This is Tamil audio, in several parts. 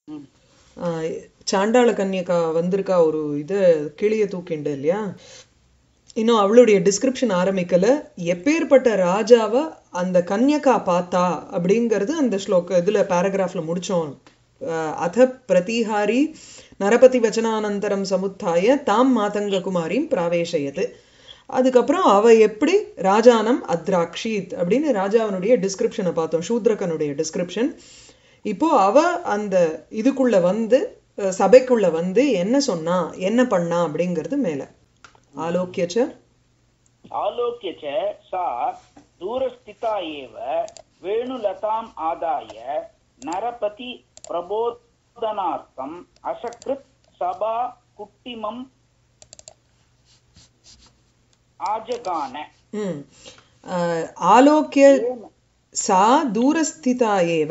ம். ஆஹ் சாண்டாள கன்யகா வந்திருக்கா ஒரு இது கிளிய தூக்கிண்டு இல்லையா இன்னும் அவளுடைய டிஸ்கிரிப்ஷன் ஆரம்பிக்கல எப்பேற்பட்ட ராஜாவை அந்த கன்யகா பார்த்தா அப்படிங்கிறது அந்த ஸ்லோக இதுல பேராகிராஃப்ல முடிச்சோம் ஆஹ் அத பிரதிஹாரி நரபதி வச்சனானந்தரம் சமுத்தாய தாம் மாதங்க குமாரியும் பிராவேசயது அதுக்கப்புறம் அவ எப்படி ராஜானம் அத்ராக்ஷித் அப்படின்னு ராஜாவனுடைய டிஸ்கிரிப்ஷனை பார்த்தோம் சூத்ரகனுடைய டிஸ்கிரிப்ஷன் இப்போ அவ அந்த இதுக்குள்ள வந்து அஹ், சபைக்குள்ள வந்து என்ன சொன்னா என்ன பண்ணா அப்படிங்கிறது மேல ஆலோக்கியச்ச आलोक्य च सा दूरस्थिता एव वेणुलताम् आदाय नरपति प्रबोधनार्थम् असकृत् सभा कुट्टिमम् आजगान ம் அஹ், ஆலோக்கிய சா தூரஸ்திதா ஏவ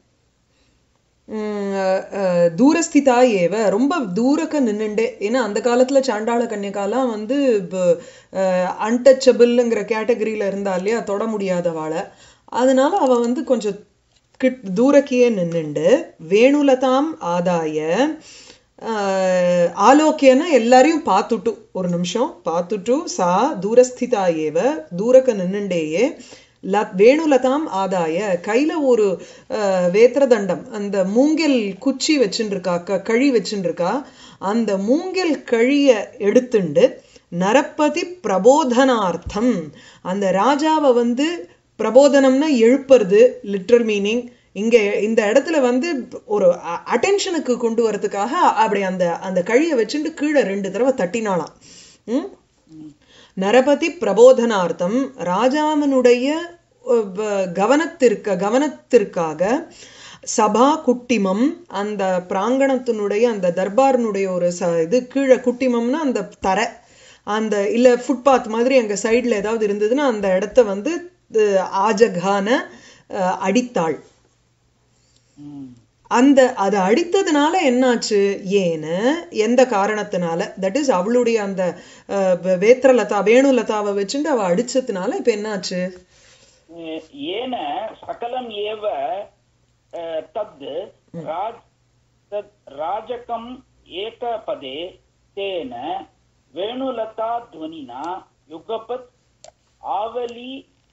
ம், அஹ், அஹ், தூரஸ்திதா ஏவ ரொம்ப தூரக்க நின்னுண்டே ஏன்னா அந்த காலத்துல சாண்டாள கன்யகாலாம் வந்து அன்டச்சபிள்ங்கிற கேட்டகரியில இருந்தா இல்லையா தொட முடியாதவாளை அதனால அவ வந்து கொஞ்சம் கிட் தூரக்கியே நின்னுண்டு வேணுலதாம் ஆதாய ஆஹ், ஆலோக்கியன எல்லாரையும் பார்த்துட்டு ஒரு நிமிஷம் பார்த்துட்டு சா தூரஸ்திதா ஏவ தூரக்க நின்னுண்டேயே ல வேணுலதாம் ஆதாய கையில ஒரு ஆஹ், வேத்திரதண்டம் அந்த மூங்கில் குச்சி வச்சுருக்கா க கழி வச்சுருக்கா அந்த மூங்கில் கழிய எடுத்துண்டு நரப்பதி பிரபோதனார்த்தம் அந்த ராஜாவை வந்து பிரபோதனம்னா எழுப்புறது லிட்ரல் மீனிங் இங்க இந்த இடத்துல வந்து ஒரு அட்டென்ஷனுக்கு கொண்டு வரதுக்காக அப்படி அந்த அந்த கழியை வச்சுட்டு கீழே ரெண்டு தடவை தட்டினாளாம் ம் நரபதி பிரபோதனார்த்தம் ராஜாவினுடைய அஹ், வ- கவனத்திற்க கவனத்திற்காக சபா குட்டிமம் அந்த பிராங்கணத்தினுடைய அந்த தர்பாரினுடைய ஒரு ச இது கீழே குட்டிமம்னா அந்த தரை அந்த இல்ல ஃபுட்பாத் மாதிரி அங்க சைடுல ஏதாவது இருந்ததுன்னா அந்த இடத்த வந்து அஹ், ஆஜகான அஹ், அடித்தாள் அந்த அதை அடித்ததுனால என்னாச்சு ஏன்னு எந்த காரணத்தினால தட் இஸ் அவளுடைய அந்த அஹ், வே- வேத்திரலதா வேணுலதாவை வச்சுட்டு அவ அடிச்சதுனால இப்ப என்னாச்சு येन सकलम् एव अ, तद् राज तद् राजकम् एकपदे तेन वेणुलता ध्वनिना युगपत् आवली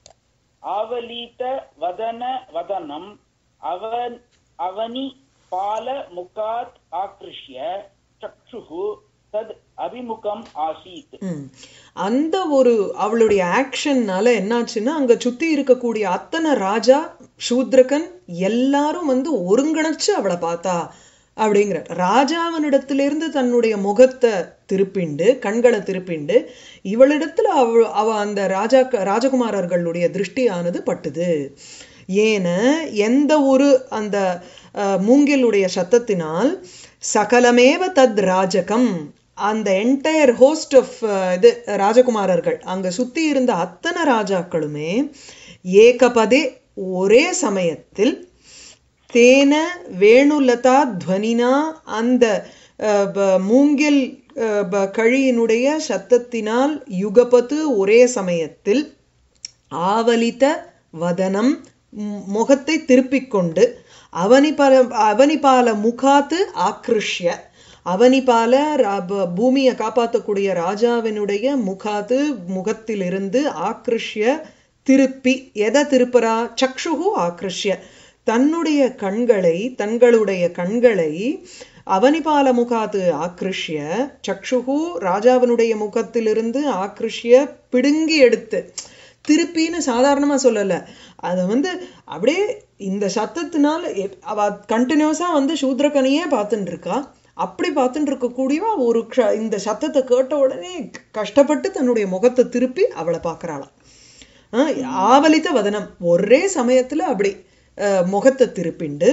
आवलीत वदन वदनम् अवन अवनि पालमुखात् आकृष्य चक्षुः तद् अभिमुखम् आसीत् ம். அந்த ஒரு அவளுடைய ஆக்ஷன்னால என்னாச்சுன்னா அங்க சுத்தி இருக்கக்கூடிய அத்தனை ராஜா சூத்ரகன் எல்லாரும் வந்து ஒருங்கிணைச்சு அவளை பார்த்தா அப்படிங்கிற ராஜாவனிடத்திலிருந்து தன்னுடைய முகத்தை திருப்பிண்டு கண்களை திருப்பிண்டு இவளிடத்துல அவ அவ அந்த ராஜா ராஜகுமாரர்களுடைய திருஷ்டியானது பட்டுது ஏன எந்த ஒரு அந்த அஹ், மூங்கிலுடைய சத்தத்தினால் சகலமேவ தத் ராஜகம் அந்த என்டையர் ஹோஸ்ட் ஆஃப் இது ராஜகுமாரர்கள் அங்க சுத்தி இருந்த அத்தனை ராஜாக்களுமே ஏகபதே ஒரே சமயத்தில் தேன வேணுலதா துவனினா அந்த அஹ், ப- மூங்கில் அஹ், ப- கழியினுடைய சத்தத்தினால் யுகபத்து ஒரே சமயத்தில் ஆவலித்த வதனம் ம், முகத்தை திருப்பிக் கொண்டு அவனிபால அவனிபால முகாத்து ஆக்ருஷ்ய அவனிபால ரா- ப- பூமியை காப்பாற்றக்கூடிய ராஜாவினுடைய முகாத்து முகத்திலிருந்து ஆக்ருஷ்ய திருப்பி எதை திருப்புறா சக்ஷுகு ஆக்ருஷ்ய தன்னுடைய கண்களை தங்களுடைய கண்களை அவனிபால முகாத்து ஆக்ருஷ்ய சக்ஷுகு ராஜாவினுடைய முகத்திலிருந்து ஆக்ருஷ்ய பிடுங்கி எடுத்து திருப்பின்னு சாதாரணமா சொல்லல அதை வந்து அப்படியே இந்த சத்தத்தினால எப்- அவ கண்டினியூஸா வந்து சூத்ரகனையே பார்த்துட்டு இருக்கா அப்படி பார்த்துட்டு இருக்கக்கூடியவா ஒரு க்ஷ- இந்த சத்தத்தை கேட்ட உடனே கஷ்டப்பட்டு தன்னுடைய முகத்தை திருப்பி அவளை பார்க்கறாளாம் ஆஹ் ஆவலித்த வதனம் ஒரே சமயத்துல அப்படி அஹ், முகத்தை திருப்பிண்டு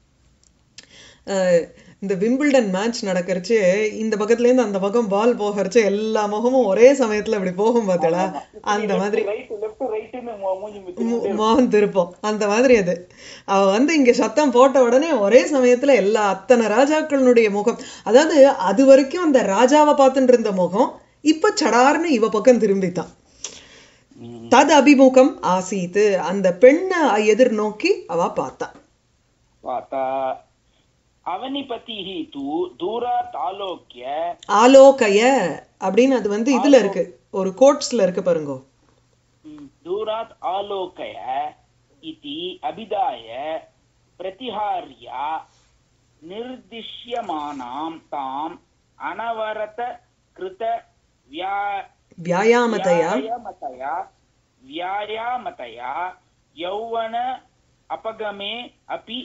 அஹ், இந்த விம்பிள்டன் மேட்ச் நடக்கிறச்சு இந்த பக்கத்துல இருந்து அந்த பக்கம் பால் போகிறச்சு எல்லா முகமும் ஒரே சமயத்துல அப்படி போகும் பார்த்தீங்களா அந்த மாதிரி ரைட் லெஃப்ட் ரைட்னு மூஞ்சி முத்தி மு- மோகன் திருப்பம் அந்த மாதிரி அது அவ வந்து இங்க சத்தம் போட்ட உடனே ஒரே சமயத்துல எல்லா அத்தனை ராஜாக்களுடைய முகம் அதாவது அது வரைக்கும் அந்த ராஜாவை பார்த்துட்டு இருந்த முகம் இப்ப சடார்னு இவ பக்கம் திரும்பித்தான் தது அபிமுகம் ஆசீத்து அந்த பெண்ணை எதிர்நோக்கி அவ பார்த்தா பார்த்தா அவனிபதிः तु दूरात् आलोक्य ஆலோகய அப்படின்னு அது வந்து இதுல இருக்கு ஒரு கோட்ஸ்ல இருக்கு பாருங்க ம், दूरात् आलोकय इति अभिधाय प्रतिहार्य निर्दिश्यमानां ताम् अनवरत कृत व्या வியாயாமத்தையா व्यायामतया व्यायामतया यौवन अपगमे अपि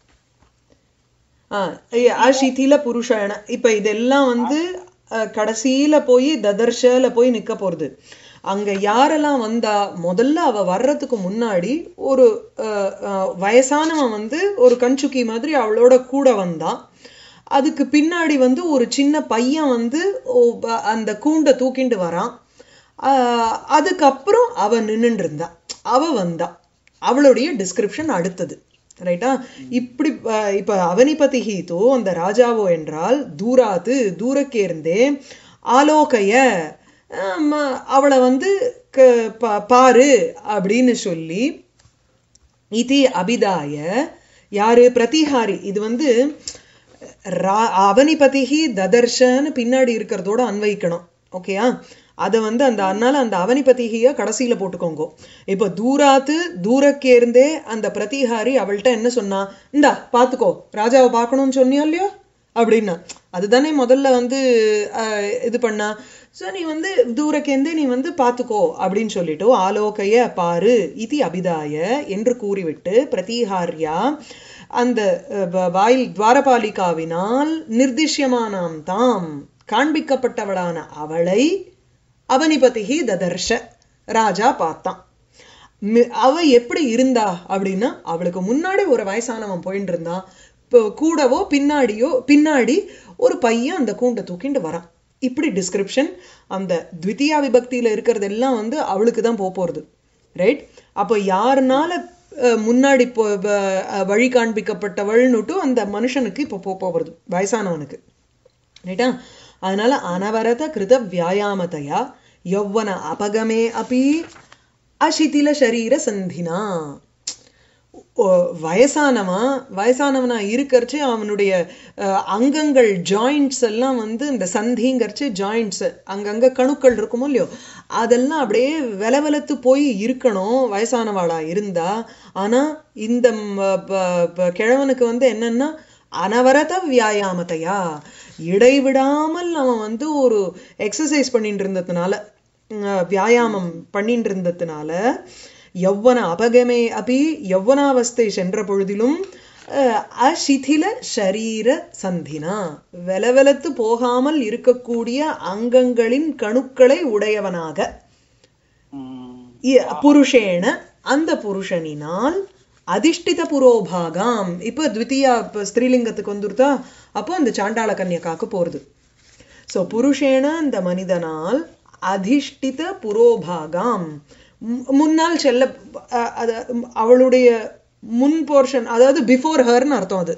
ஆ, ஐய, அஷிதில புருஷன இப்ப இதெல்லாம் வந்து அஹ், கடைசியில போய் ததர்ஷல போய் நிக்க போறது அங்க யாரெல்லாம் வந்தா முதல்ல அவ வர்றதுக்கு முன்னாடி ஒரு அஹ், அஹ், வயசானவன் வந்து ஒரு கஞ்சுக்கி மாதிரி அவளோட கூட வந்தான் அதுக்கு பின்னாடி வந்து ஒரு சின்ன பையன் வந்து ஓ, ப- அந்த கூண்டை தூக்கிண்டு வரான் ஆஹ், அதுக்கப்புறம் அவ நின்னுட்டு இருந்தா அவ வந்தா அவளுடைய டிஸ்கிரிப்ஷன் அடுத்தது ரைட்டா இப்படி அஹ், இப்ப அவனிபதி ஹீதோ அந்த ராஜாவோ என்றால் தூராத்து தூரக்கேர்ந்தே ஆலோகைய ஆம், அவளை வந்து க- பா- பாரு அப்படின்னு சொல்லி இது அபிதாய யாரு பிரதிஹாரி இது வந்து ரா- அவனிபதிஹி ததர்ஷன்னு பின்னாடி இருக்கிறதோட அன்வைக்கணும் ஓகேயா அதை வந்து அந்த அதனால அந்த அவனிபதிகிய கடைசியில போட்டுக்கோங்க இப்போ தூராத்து தூரக்கேர்ந்தே அந்த பிரதிஹாரி அவள்கிட்ட என்ன சொன்னா இந்தா பாத்துக்கோ ராஜாவை பார்க்கணும்னு சொன்னியா இல்லையோ அப்படின்னா அதுதானே முதல்ல வந்து அஹ், இது பண்ணா ஸோ நீ வந்து தூரக்கேந்தே நீ வந்து பார்த்துக்கோ அப்படின்னு சொல்லிட்டு ஆலோகைய பாரு இதி அபிதாய என்று கூறிவிட்டு பிரதிஹாரியா அந்த அஹ், வ- வாயில் துவாரபாலிகாவினால் நிர்திஷ்யமானாம் தாம் காண்பிக்கப்பட்டவளான அவளை அவனிபதிகி ததர்ஷ ராஜா பார்த்தான் மி- அவ எப்படி இருந்தா அப்படின்னா அவளுக்கு முன்னாடி ஒரு வயசானவன் போயிட்டு இருந்தான் இப்போ கூடவோ பின்னாடியோ பின்னாடி ஒரு பையன் அந்த கூண்டை தூக்கிண்டு வரான் இப்படி டிஸ்கிரிப்ஷன் அந்த த்விதியா விபக்தியில இருக்கிறது எல்லாம் வந்து அவளுக்கு தான் போக போறது ரைட் அப்போ யாருனால அஹ், முன்னாடி போ வ- அஹ், வழி காண்பிக்கப்பட்டவள்னுட்டு அந்த மனுஷனுக்கு இப்போ போக போகிறது வயசானவனுக்கு ரைட்டா அதனால அனவரத கிருத வியாயாமத்தையா யௌவன அபகமே அப்பி அசிதில சரீர சந்தினா ஓ, வயசானவன் வயசானவனா இருக்கறச்சு அவனுடைய அஹ், அங்கங்கள் ஜாயிண்ட்ஸ் எல்லாம் வந்து இந்த சந்திங்கிறச்சு ஜாயிண்ட்ஸ் அங்கங்க கணுக்கள் இருக்குமோ இல்லையோ அதெல்லாம் அப்படியே வெலவெலத்து போய் இருக்கணும் வயசானவாளா இருந்தா ஆனா இந்த ம- ப- ப- கிழவனுக்கு வந்து என்னன்னா அனவரத வியாயாமத்தையா இடைவிடாமல் அவன் வந்து ஒரு எக்ஸசைஸ் பண்ணிட்டு இருந்ததுனால உம், வியாயாமம் பண்ணிட்டு இருந்ததுனால யௌவன அபகமே அபி யௌவனாவஸ்தை சென்ற பொழுதிலும் அஹ், அசிதில ஷரீர சந்தினா வெலவெலத்து போகாமல் இருக்கக்கூடிய அங்கங்களின் கணுக்களை உடையவனாக ம், இ- புருஷேன அந்த புருஷனினால் அதிஷ்டித புரோபாகாம் இப்போ த்விதீயா இப்போ ஸ்திரீலிங்கத்துக்கு வந்துருத்தா அப்போ அந்த சாண்டாள கன்யகாக்கு போறது ஸோ புருஷேன அந்த மனிதனால் அதிஷ்டித புரோபாகாம் மு- முன்னால் செல்ல அ- அது அவளுடைய முன் போர்ஷன் அதாவது பிஃபோர் ஹர்னு அர்த்தம் அது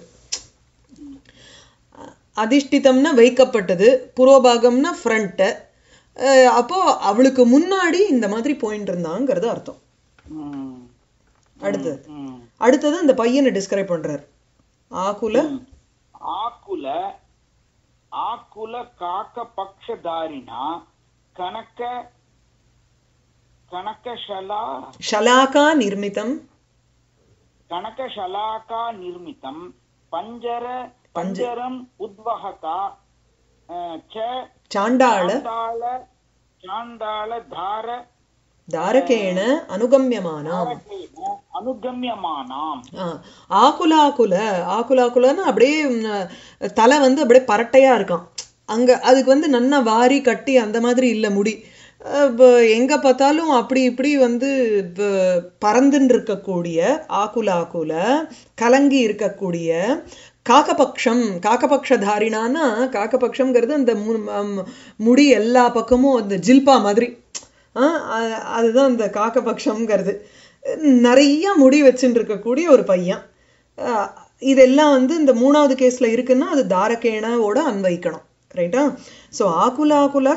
அதிஷ்டிதம்னா வைக்கப்பட்டது புரோபாகம்னா ஃப்ரண்ட்டு அப்போ அவளுக்கு முன்னாடி இந்த மாதிரி போயிட்டு இருந்தாங்கிறது அர்த்தம் ம், அடுத்தது ம். அடுத்தது அந்த பையனை டிஸ்கிரைப் பண்றார் ஆகுல ಆಕುಲ ಆಕುಲ ಕಾಕ ಪಕ್ಷಧಾರಿಣ ಕನಕ ಕನಕಶಲಾ ஷலாகா நிர்மிதம் ಕನಕಶಲಾಕಾ ನಿರ್ಮಿತಂ ಪಂಜರ ಪಂಜರಂ ಉದ್ವಹಕ ಆ, ಚ சாண்டாள ಚಾಂಡಾಳ ಚಾಂಡಾಳ ಧಾರ தாரகேண அனுகம்யமானாம் ಧಾರಕೇನ ಅನುಗಮ್ಯಮಾನಾಂ ஆ, ஆகுலாகுல ஆகுலாகுலன்னு அப்படியே ம், தலை வந்து அப்படியே பரட்டையா இருக்கான் அங்க அதுக்கு வந்து நன்னா வாரி கட்டி அந்த மாதிரி இல்ல முடி அஹ், இப்ப எங்க பார்த்தாலும் அப்படி இப்படி வந்து இப்ப பறந்துன்னு இருக்கக்கூடிய ஆகுல ஆகுல கலங்கி இருக்கக்கூடிய காக்கபக்ஷம் காக்கபக்ஷதாரினானா காக்கபக்ஷம்ங்கிறது அந்த மு- ம், முடி எல்லா பக்கமும் அந்த ஜில்பா மாதிரி ஆ, அ- அதுதான் இந்த காக்கபக்ஷம்ங்கிறது நிறைய முடி வச்சுட்டு இருக்கக்கூடிய ஒரு பையன் ஆ, இதெல்லாம் வந்து இந்த மூணாவது கேஸ்ல இருக்குன்னா அது தாரகேணவோட அன்வைக்கணும் ரைட்டா ஸோ ஆகுல ஆகுல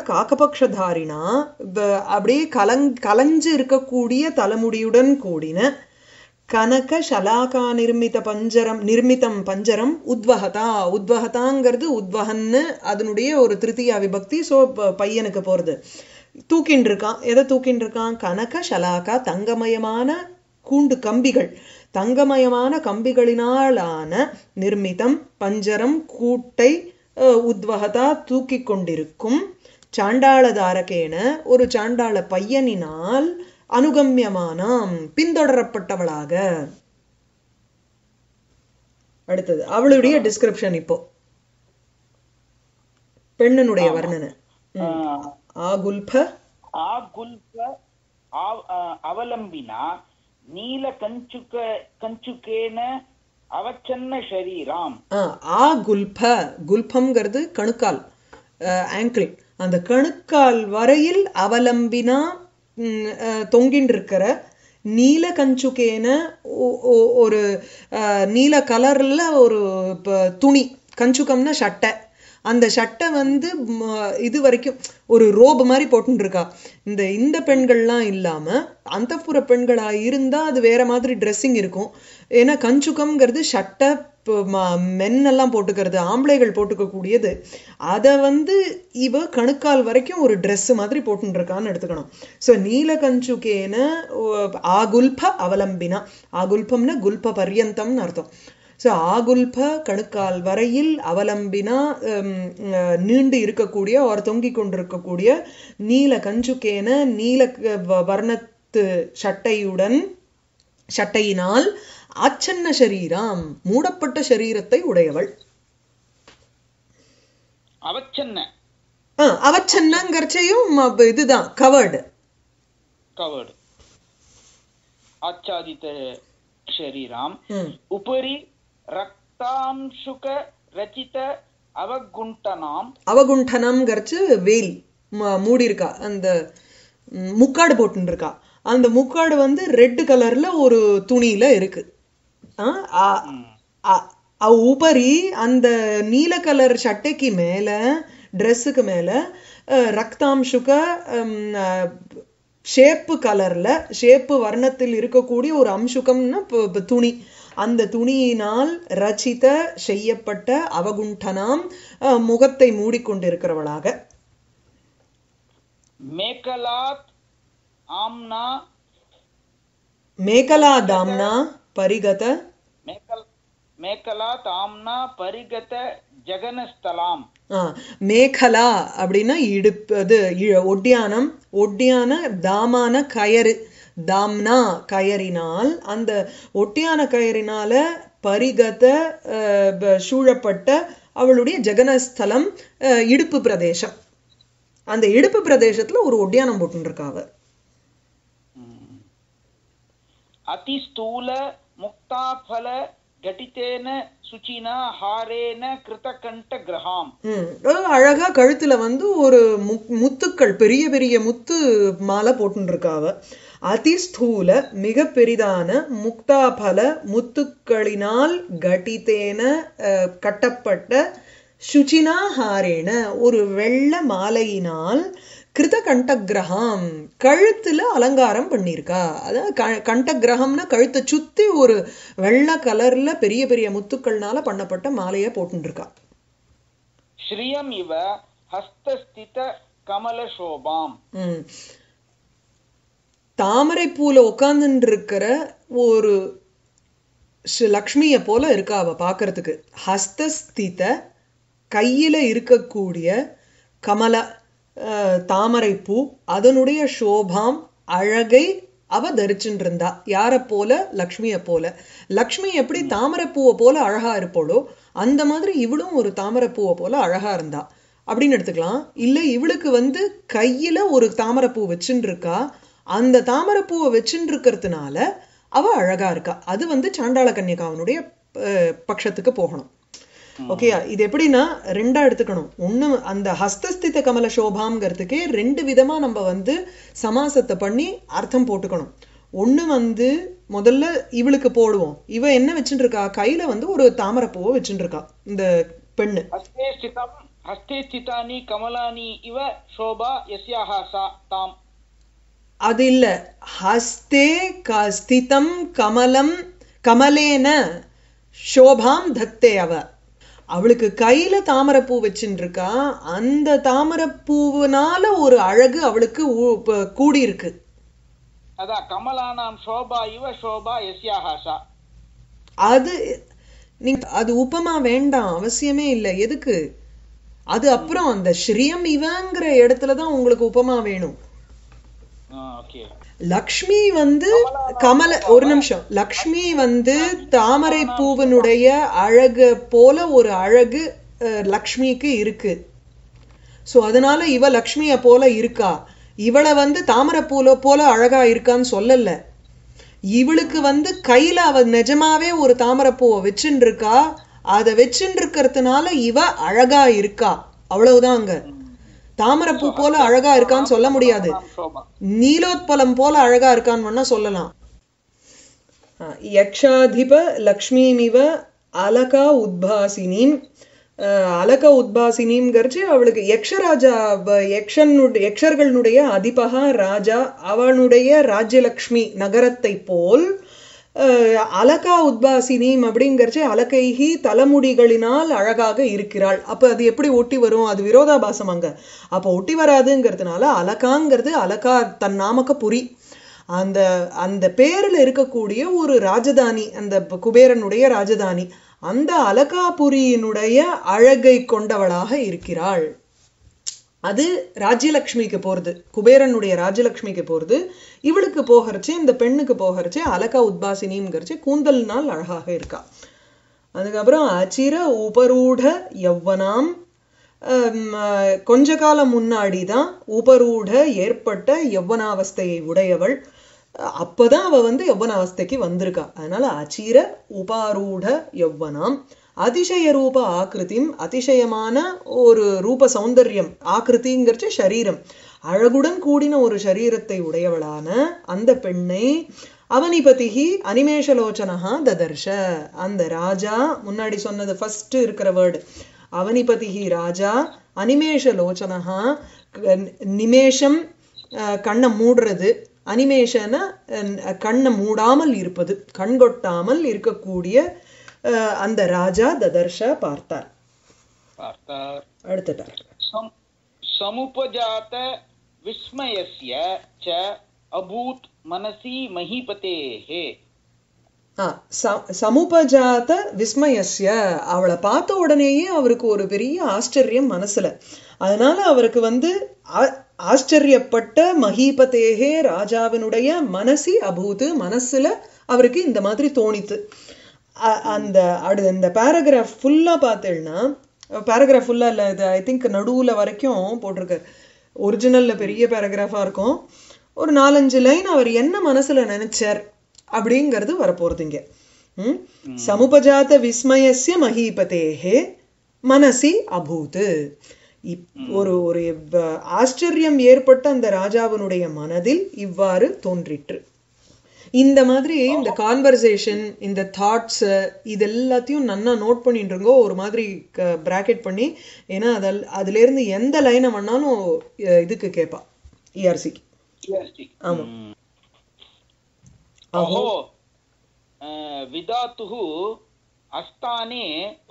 காக்கபக்ஷதாரினா ப- அப்படியே கலங் கலைஞ்சு இருக்கக்கூடிய தலைமுடியுடன் கூடின கனக சலாகா நிர்மித பஞ்சரம் நிர்மிதம் பஞ்சரம் உத்வகதா உத்வகதாங்கிறது உத்வகன்னு அதனுடைய ஒரு திருத்தியா விபக்தி ஸோ பையனுக்கு போறது தூக்கின்னு இருக்கான் எதை தூக்கின்னு இருக்கான் கனக சலாகா தங்கமயமான கூண்டு கம்பிகள் தங்கமயமான கம்பிகளினாலான நிர்மிதம் பஞ்சரம் கூட்டை அஹ், உத்வகதா தூக்கி கொண்டிருக்கும் சாண்டாளதாரகேன ஒரு சாண்டாள பையனினால் அனுகம்யமானாம் பின்தொடரப்பட்டவளாக அடுத்தது அவளுடைய டிஸ்கிரிப்ஷன் இப்போ பெண்ணனுடைய வர்ணனை ம். ஆகுல்ப ಆಗುಲ್ಪ ಆವ್- ಆ, ಅವಲಂಬಿನ ನೀಲ ಕಂಚುಕ ಕಂಚುಕೇನ ಅವಚನ್ನ ಶರೀರಾಂ ஆ, ஆ குல்ப குல்பம்ங்கிறது கணுக்கால் ஆங்கிள் அந்த கணுக்கால் வரையில் அவலம்பினா ம், அஹ், தொங்கின்னு இருக்கிற நீல கஞ்சுகேன ஒ- ஒ- ஒரு அஹ், நீல கலர்ல ஒரு ப- துணி கஞ்சுகம்னா சட்டை அந்த சட்டை வந்து ம, இது வரைக்கும் ஒரு ரோப் மாதிரி போட்டுன்னு இருக்கா இந்த இந்த பெண்கள்லாம் இல்லாம அந்தப்புற பெண்களா இருந்தா அது வேற மாதிரி ட்ரெஸ்ஸிங் இருக்கும் ஏன்னா கஞ்சுகம்ங்கிறது சட்டை ப- ம- மென்னெல்லாம் போட்டுக்கிறது ஆம்பளைகள் போட்டுக்க கூடியது அதை வந்து இவ கணுக்கால் வரைக்கும் ஒரு Dress மாதிரி போட்டுன்னு இருக்கான்னு எடுத்துக்கணும் ஸோ நீல கஞ்சுகேன ஓ, ஆகுல்ப அவலம்பினா ஆகுல்பம்னா குல்ப பர்யந்தம்னு அர்த்தம் ஸோ ஆகுல்ப கணுக்கால் வரையில் அவலம்பினா ஹம், அஹ், நீண்டு இருக்கக்கூடிய ஒரு தொங்கிக் கொண்டிருக்கக்கூடிய நீல கஞ்சுக்கேன நீல க- வ- வர்ணத்து சட்டையுடன் சட்டையினால் ஆச்சன்ன சரீராம் மூடப்பட்ட சரீரத்தை உடையவள் ಅವಚನ್ನ ஆ, அவச்சன்னங்கர்ச்சையும் அப்ப இதுதான் கவர்டு ಕವರ್ಡ್ ಆಚ್ಛಾದಿತ ಶರೀರಾಂ ம் ಉಪರಿ ರಕ್ತಾಂಶುಕ ರಚಿತ ಅವಗುಂಟನಾಂ அவகுண்டனம்ங்கிறச்சு வெயில் ம- மூடி இருக்கா அந்த ம், முக்காடு போட்டுன்னு இருக்கா அந்த முக்காடு வந்து ரெட் கலர்ல ஒரு துணியில இருக்கு ஆ, ஆ- அ- அ- உபரி அந்த நீல கலர் சட்டைக்கு மேல ட்ரெஸ்ஸுக்கு மேல அஹ், ரக்தாம்சுக ஷேப்பு கலர்ல ஷேப்பு வர்ணத்தில் இருக்கக்கூடிய ஒரு அம்சுகம்னா ப- ப- துணி அந்த துணியினால் ரச்சித செய்யப்பட்ட அவகுண்டனாம் அஹ், முகத்தை மூடிக்கொண்டிருக்கிறவளாக ಮೇಕಲಾತ್ ಆಮ್ನಾ மேகலா தாம்னா பரிகத ಮೇಕಲ್ ಮೇಕಲಾತ್ ಆಮ್ನಾ ಪರಿಗತ ಜಗನಸ್ಥಲಾಂ ஆ, மேகலா அப்படின்னா இடுப்பு அது இ- ஒட்டியானம் ஒட்டியான தாமான கயறு தாம்னா கயறினால் அந்த ஒட்டியான கயறினால பரிகத அஹ், ப- சூழப்பட்ட அவளுடைய ஜெகனஸ்தலம் அஹ், இடுப்பு பிரதேசம் அந்த இடுப்பு பிரதேசத்துல ஒரு ஒட்டியானம் போட்டுருக்கா அவ ಅತಿ ಸ್ಥೂಲ ಮುಕ್ತಾಫಲ ಘಟಿತೇನ ಶುಚಿನ ಹಾರೇನ ಕೃತಕಂಠ ಗ್ರಹಾಂ ம் அஹ் அழகா கழுத்துல வந்து ஒரு முக்- முத்துக்கள் பெரிய பெரிய முத்து மாலை போட்டுன்னு இருக்கா அவ அதிஸ்தூல மிக பெரிதான முக்தாபல முத்துக்களினால் கட்டித்தேன அஹ், கட்டப்பட்ட சுச்சினா ஹாரேன ஒரு வெள்ள மாலையினால் கிருத கண்டகிரகம் கழுத்துல அலங்காரம் பண்ணியிருக்கா அதாவது க கண்டகிரகம்னா கழுத்தை சுத்தி ஒரு வெள்ளை கலர்ல பெரிய பெரிய முத்துக்கள்னால பண்ணப்பட்ட மாலையை போட்டுன்னு இருக்கா ಶ್ರಿಯಂ ಇವ ಹಸ್ತಸ್ಥಿತ ಕಮಲ ಶೋಭಾಂ ம். தாமரைப்பூல உட்கார்ந்துட்டு இருக்கிற ஒரு ஸ்ரீ லக்ஷ்மிய போல இருக்கா அவ பார்க்கறதுக்கு ஹஸ்தஸ்தித கையில இருக்கக்கூடிய கமல அஹ், தாமரைப்பூ அதனுடைய சோபாம் அழகை அவ தரிச்சுட்டு இருந்தா யாரை போல லக்ஷ்மிய போல லக்ஷ்மி எப்படி தாமரைப்பூவை போல அழகா இருப்போளோ அந்த மாதிரி இவளும் ஒரு தாமரைப்பூவை போல அழகா இருந்தா அப்படின்னு எடுத்துக்கலாம் இல்ல இவளுக்கு வந்து கையில ஒரு தாமரைப்பூ வச்சுட்டு இருக்கா அந்த தாமரைப்பூவை வச்சுட்டு இருக்கிறதுனால அவ அழகா இருக்கா அது வந்து சாண்டாள கன்னிகாவனுடைய அஹ், பட்சத்துக்கு போகணும் ஓகேயா இது எப்படின்னா ரெண்டா எடுத்துக்கணும் ஒண்ணு அந்த ஹஸ்தஸ்தித கமல சோபாங்கிறதுக்கே ரெண்டு விதமா நம்ம வந்து சமாசத்தை பண்ணி அர்த்தம் போட்டுக்கணும் ஒண்ணு வந்து முதல்ல இவளுக்கு போடுவோம் இவ என்ன வச்சுட்டு இருக்கா கையில வந்து ஒரு தாமரைப்பூவை வச்சுட்டு இருக்கா இந்த பெண்ணு ಹಸ್ತೆ ಸ್ಥಿತಂ ಹಸ್ತೆ ಸ್ಥಿತಾನಿ ಕಮಲಾನಿ ಇವ ಶೋಭಾ ಯಸ್ಯಾಹ ಸಾ ತಾಂ அது இல்ல ஹஸ்தே க ஸ்திதம் கமலம் கமலேன சோபாம் தத்தே அவ அவளுக்கு கையில தாமரைப்பூ வச்சுட்டு இருக்கா அந்த தாமரைப்பூவினால ஒரு அழகு அவளுக்கு ஊ- ப- கூடியிருக்கு அதான் கமலானாம் சோபா இவ சோபா எஸ்யாஹா சா அது நீங்க அது உபமா வேண்டாம் அவசியமே இல்லை எதுக்கு அது அப்புறம் அந்த ஸ்ரீயம் இவங்கிற இடத்துல தான் உங்களுக்கு உபமா வேணும் ஓகே லக்ஷ்மி வந்து கமல ஒரு நிமிஷம் லக்ஷ்மி வந்து தாமரை பூவனுடைய அழகு போல ஒரு அழகு அஹ், லக்ஷ்மிக்கு இருக்கு சோ அதனால இவ லக்ஷ்மிய போல இருக்கா இவளை வந்து தாமரை பூல போல அழகா இருக்கான்னு சொல்லல இவளுக்கு வந்து கையில அவ நிஜமாவே ஒரு தாமரை பூவை வச்சுட்டு இருக்கா அதை வச்சுட்டு இருக்கிறதுனால இவ அழகா இருக்கா அவ்வளவுதான் அங்க தாமரைப்பூ போல அழகா இருக்கான்னு சொல்ல முடியாது சோபா நீலோத்பலம் போல அழகா இருக்கான்னு வேணா சொல்லலாம் ஆ, யக்ஷாதிப லக்ஷ்மிமிவ அலகா உத்பாசினீம் அஹ், அலக உத்பாசினிங்கிறச்சு அவளுக்கு யக்ஷராஜா வ- யக்ஷனுடைய யக்ஷர்களுடைய அதிபகா ராஜா அவனுடைய ராஜ்யலக்ஷ்மி நகரத்தை போல் அஹ், அலகா உத்பாசினீம் அப்படிங்கிறச்சு அலகைஹி தலைமுடிகளினால் அழகாக இருக்கிறாள் அப்ப அது எப்படி ஒட்டி வரும் அது விரோதாபாசம் அங்க அப்ப ஒட்டி வராதுங்கிறதுனால அலகாங்கிறது அலகா தன் நாமக்க புரி அந்த அந்த பேர்ல இருக்கக்கூடிய ஒரு ராஜதானி அந்த ப- குபேரனுடைய ராஜதானி அந்த அலகாபுரியினுடைய அழகை கொண்டவளாக இருக்கிறாள் அது ராஜ்யலக்ஷ்மிக்கு போறது குபேரனுடைய ராஜ்யலக்ஷ்மிக்கு போறது இவளுக்கு போகிறச்சு இந்த பெண்ணுக்கு போகிறச்சு அலகா உத்பாசினிங்கிறச்சு கூந்தல்னால் அழகாக இருக்கா அதுக்கப்புறம் அச்சிர உபரூட யவ்வனாம் ஹம், அஹ், கொஞ்ச காலம் முன்னாடி தான் உபரூட ஏற்பட்ட யவ்வனாவஸ்தையை உடையவள் அஹ், அப்பதான் அவ வந்து யவ்வனாவஸ்தைக்கு வந்திருக்கா அதனால அச்சிர உபாரூட யவ்வனாம் அதிசய ரூப ஆக்கிருதிம் அதிசயமான ஒரு ரூப சௌந்தர்யம் ஆக்கிருதிங்கிறச்சு சரீரம் அழகுடன் கூடின ஒரு சரீரத்தை உடையவளான அந்த பெண்ணை அவனிபதிகி அனிமேஷலோச்சனஹா ததர்ஷ அந்த ராஜா முன்னாடி சொன்னது ஃபர்ஸ்ட் இருக்கிற வேர்டு அவனிபதிகி ராஜா அனிமேஷலோச்சனஹா க- நிமேஷம் அஹ், கண்ணை மூடுறது அனிமேஷன அஹ், கண்ணை மூடாமல் இருப்பது கண்கொட்டாமல் இருக்கக்கூடிய அஹ், அந்த ராஜா ததர்ஷ பார்த்தார் பார்த்தார் அடுத்துட்டார் सम्- समुपजात विस्मयस्य च अभूत् मनसि महीपतेः ஆ, ச- சமுபஜாத விஸ்மயஸ்ய அவளை பார்த்த உடனேயே அவருக்கு ஒரு பெரிய ஆச்சரியம் மனசுல அதனால அவருக்கு வந்து ஆ- ஆச்சரியப்பட்ட மஹீபதேகே ராஜாவினுடைய மனசி அபூது மனசுல அவருக்கு இந்த மாதிரி தோணித்து அ- அந்த அடு இந்த பேராகிராஃப் ஃபுல்லா பார்த்தேன்னா பேராகிராஃப் ஃபுல்லா இல்ல இது ஐ திங்க் நடுவுல வரைக்கும் போட்டிருக்காரு ஒரிஜினல்ல பெரிய பேராகிராஃபா இருக்கும் ஒரு நாலஞ்சு லைன் அவர் என்ன மனசுல நினைச்சார் அப்படிங்கிறது வரப்போறது இங்க ம்? சமுபஜாத விஸ்மயஸ்ய மஹீபதேஹே மனசி அபூத் இப்- ஒரு ஒரு வ- ஆச்சரியம் ஏற்பட்ட அந்த ராஜாவினுடைய மனதில் இவ்வாறு தோன்றிற்று இந்த மாதிரி இந்த கான்வர்சேஷன் இந்த தாட்ஸ் இது எல்லாத்தையும் நன்னா நோட் பண்ணிட்டு இருங்கோ ஒரு மாதிரி பிராக்கெட் பண்ணி ஏன்னா அதில் அதுல இருந்து எந்த லைனை வேணாலும் அஹ், இதுக்கு கேட்பா இஆர்சிக்கு ஆமா. ம். अहो। अहो अ, विधातुः अस्ताने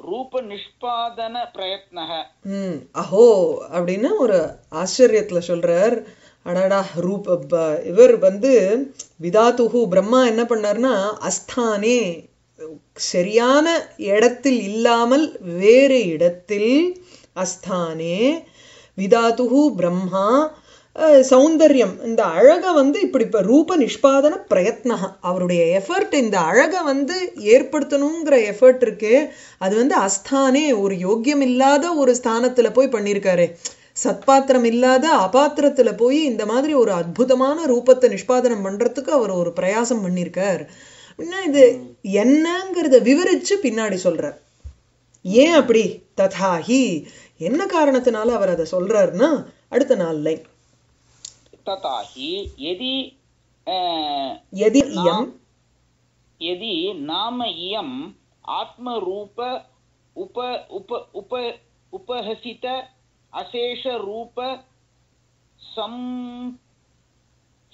रूपनिष्पादनप्रयत्नः ம் அஹோ அப்படின்னு ஒரு ஆச்சரியத்துல சொல்றார் அடடா ரூப ப- இவர் வந்து விதாத்துஹு பிரம்மா என்ன பண்ணார்னா அஸ்தானே சரியான இடத்தில் இல்லாமல் வேறு இடத்தில் அஸ்தானே விதாத்துஹு பிரம்மா அஹ், சௌந்தர்யம் இந்த அழகை வந்து இப்படி இப்ப ரூப நிஷ்பாதன பிரயத்னக அவருடைய எஃபர்ட் இந்த அழகை வந்து ஏற்படுத்தணுங்கிற எஃபர்ட் இருக்கு அது வந்து அஸ்தானே ஒரு யோக்கியம் இல்லாத ஒரு ஸ்தானத்துல போய் பண்ணியிருக்காரு சத்பாத்திரம் இல்லாத அபாத்திரத்துல போய் இந்த மாதிரி ஒரு அற்புதமான ரூபத்தை நிஷ்பாதனம் பண்றதுக்கு அவர் ஒரு பிரயாசம் பண்ணியிருக்கார் அப்படின்னா இது என்னங்கிறத விவரிச்சு பின்னாடி சொல்றார் ஏன் அப்படி ததாஹி என்ன காரணத்தினால அவர் அதை சொல்றாருன்னா அடுத்த நாள் லைன் तथा हि यदि अ, எதி இயம் यदि नाम इयम् आत्मरूप उप उप उप उपहसित अशेषरूप सं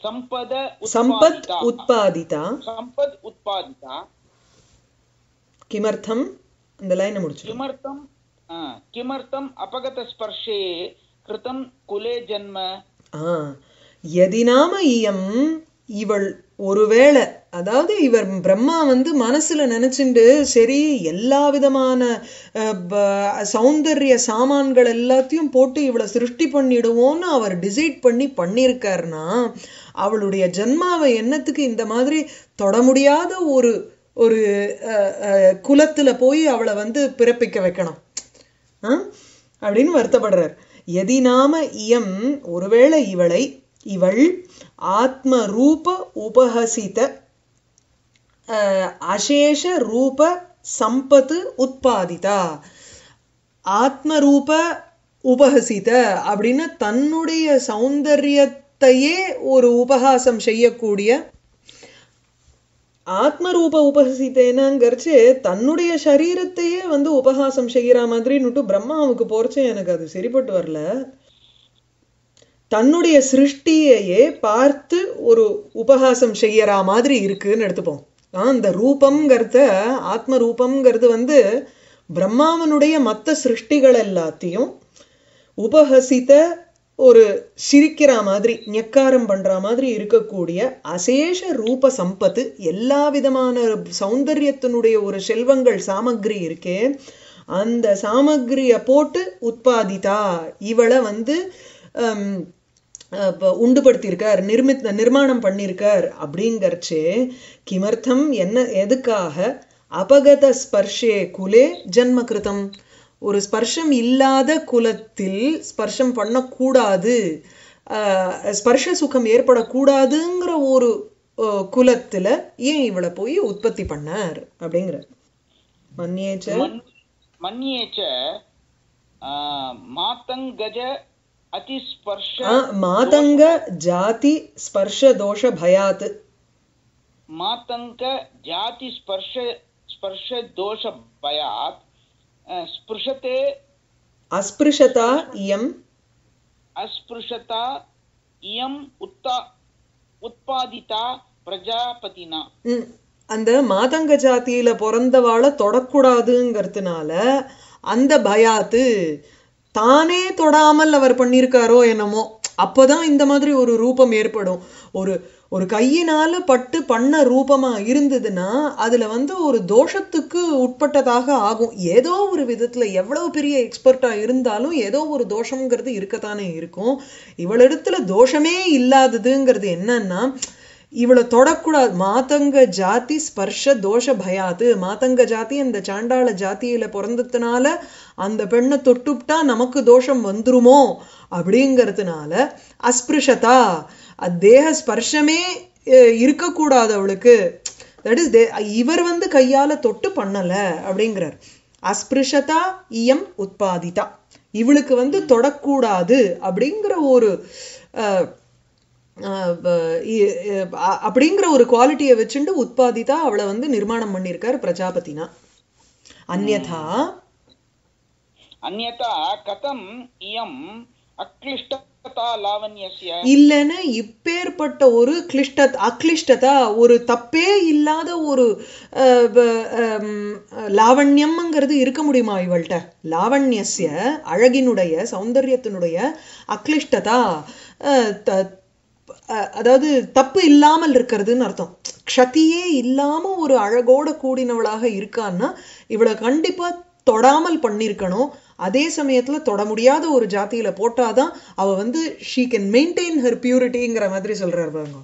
சம்பத சம்பத் உத்பாதிதா உத்பாதிதா சம்பத் உத்பாதிதா கிமர்த்தம் அந்த லைனை முடிச்சு किमर्थं आ, किमर्थम् अपगतस्पर्शे कृतं कुले जन्म ஆ எதினாம இயம் இவள் ஒருவேளை அதாவது இவர் பிரம்மா வந்து மனசுல நினைச்சுண்டு சரி எல்லா விதமான அஹ், ப- சௌந்தர்ய சாமான்கள் எல்லாத்தையும் போட்டு இவளை சிருஷ்டி பண்ணிடுவோம்னு அவர் டிசைட் பண்ணி பண்ணியிருக்காருன்னா அவளுடைய ஜன்மாவை என்னத்துக்கு இந்த மாதிரி தொட முடியாத ஒரு ஒரு அஹ், அஹ், குலத்துல போய் அவளை வந்து பிறப்பிக்க வைக்கணும் ஆ? அப்படின்னு வருத்தப்படுறார் எதினாம இயம் ஒருவேளை இவளை இவள் ஆத்ம ரூப உபஹசித அஹ், அசேஷ ரூப சம்பத்து உத்பாதிதா ஆத்மரூப உபஹசித அப்படின்னு தன்னுடைய சௌந்தரியத்தையே ஒரு உபஹாசம் செய்யக்கூடிய ஆத்மரூப உபஹசித்தேனங்கிறச்சு தன்னுடைய சரீரத்தையே வந்து உபஹாசம் செய்யற மாதிரின்னுட்டு பிரம்மாவுக்கு போறச்சு எனக்கு அது சரிப்பட்டு வரல தன்னுடைய சிருஷ்டியையே பார்த்து ஒரு உபஹாசம் செய்யற மாதிரி இருக்குன்னு எடுத்துப்போம் ஆ, இந்த ரூபம்ங்கிறத ஆத்ம ரூபம்ங்கிறது வந்து பிரம்மாவனுடைய மற்ற சிருஷ்டிகள் எல்லாத்தையும் உபஹசித்த ஒரு சிரிக்கிற மாதிரி ஞக்காரம் பண்ற மாதிரி இருக்கக்கூடிய அசேஷ ரூப சம்பத்து எல்லா விதமான சௌந்தரியத்தினுடைய ஒரு செல்வங்கள் சாமக்கிரி இருக்கே அந்த சாமக்கிரிய போட்டு உத்பாதிதா இவளை வந்து ஹம், அஹ், ப- உண்டுபடுத்தியிருக்கார் நிர்மித் நிர்மாணம் பண்ணியிருக்கார் அப்படிங்கறச்சே கிமர்த்தம் என்ன எதுக்காக அபகத ஸ்பர்ஷே குலே ஜன்ம கிருதம் ஒரு ஸ்பர்ஷம் இல்லாத குலத்தில் ஸ்பர்ஷம் பண்ணக்கூடாது ஆஹ், ஸ்பர்ஷ சுகம் ஏற்படக்கூடாதுங்கிற ஒரு அஹ், குலத்துல ஏன் இவளை போய் உற்பத்தி பண்ணார் அப்படிங்கிற மன்னியேச்ச मन्- मन्ये च आ, मातङ्गज अतिस्पर्श ஆ, மாதங்க ஜாதி ஸ்பர்ஷ தோஷ பயாத் मातङ्क जातिस्पर्श स्पर्शदोषभयात् आ, स्पृशते அஸ்பிருஷதா இயம் अस्पृशता इयम् उत्ता उत्पादिता प्रजापतिना ம், அந்த மாதங்க ஜாதியில பிறந்தவாளை தொடக்கூடாதுங்கிறதுனால அந்த பயாத்து தானே தொடாமல் அவர் பண்ணியிருக்காரோ என்னமோ அப்பதான் இந்த மாதிரி ஒரு ரூபம் ஏற்படும் ஒரு ஒரு கையினால பட்டு பண்ண ரூபமா இருந்ததுன்னா அதுல வந்து ஒரு தோஷத்துக்கு உட்பட்டதாக ஆகும் ஏதோ ஒரு விதத்துல எவ்வளவு பெரிய எக்ஸ்பர்ட்டா இருந்தாலும் ஏதோ ஒரு தோஷம்ங்கிறது இருக்கத்தானே இருக்கும் இவளிடத்துல தோஷமே இல்லாததுங்கிறது என்னன்னா இவளை தொடக்கூடாது மாதங்க ஜாதி ஸ்பர்ஷ தோஷ பயாது மாதங்க ஜாதி அந்த சாண்டாள ஜாதியில பிறந்ததுனால அந்த பெண்ணை தொட்டுப்டா நமக்கு தோஷம் வந்துருமோ அப்படிங்கிறதுனால அஸ்பிருஷதா அது தேக ஸ்பர்ஷமே அஹ், இருக்கக்கூடாது அவளுக்கு தட் இஸ் இவர் வந்து கையால தொட்டு பண்ணல அப்படிங்கிறார் அஸ்பிருஷதா இயம் உத்பாதிதா இவளுக்கு வந்து தொடக்கூடாது அப்படிங்கிற ஒரு அஹ், ஆஹ் ப- இ- இ- அ- அப்படிங்கிற ஒரு குவாலிட்டியை வச்சுண்டு உத்பாதிதா அவளை வந்து நிர்மாணம் பண்ணியிருக்கார் பிரஜாபதினா அந்யதா अन्यथा कथम् इयम् अक्लिष्टता लावण्यस्य இல்லைன்னு இப்பேற்பட்ட ஒரு கிளிஷ்ட அக்ளிஷ்டதா ஒரு தப்பே இல்லாத ஒரு அஹ், ப- ஹம், லாவண்யம்ங்கிறது இருக்க முடியுமா இவள்கிட்ட லாவண்யஸ்ய அழகினுடைய சௌந்தரியத்தினுடைய அக்ளிஷ்டதா அஹ், த- அஹ், அதாவது தப்பு இல்லாமல் இருக்கிறதுன்னு அர்த்தம் க்ஷதியே இல்லாம ஒரு அழகோட கூடினவளாக இருக்கான்னா இவளை கண்டிப்பா தொடாமல் பண்ணியிருக்கணும் அதே சமயத்துல தொட முடியாத ஒரு ஜாதியில போட்டாதான் அவ வந்து ஷீ கேன் மெயின்டைன் ஹர் பியூரிட்டிங்கிற மாதிரி சொல்றாரு பாருங்க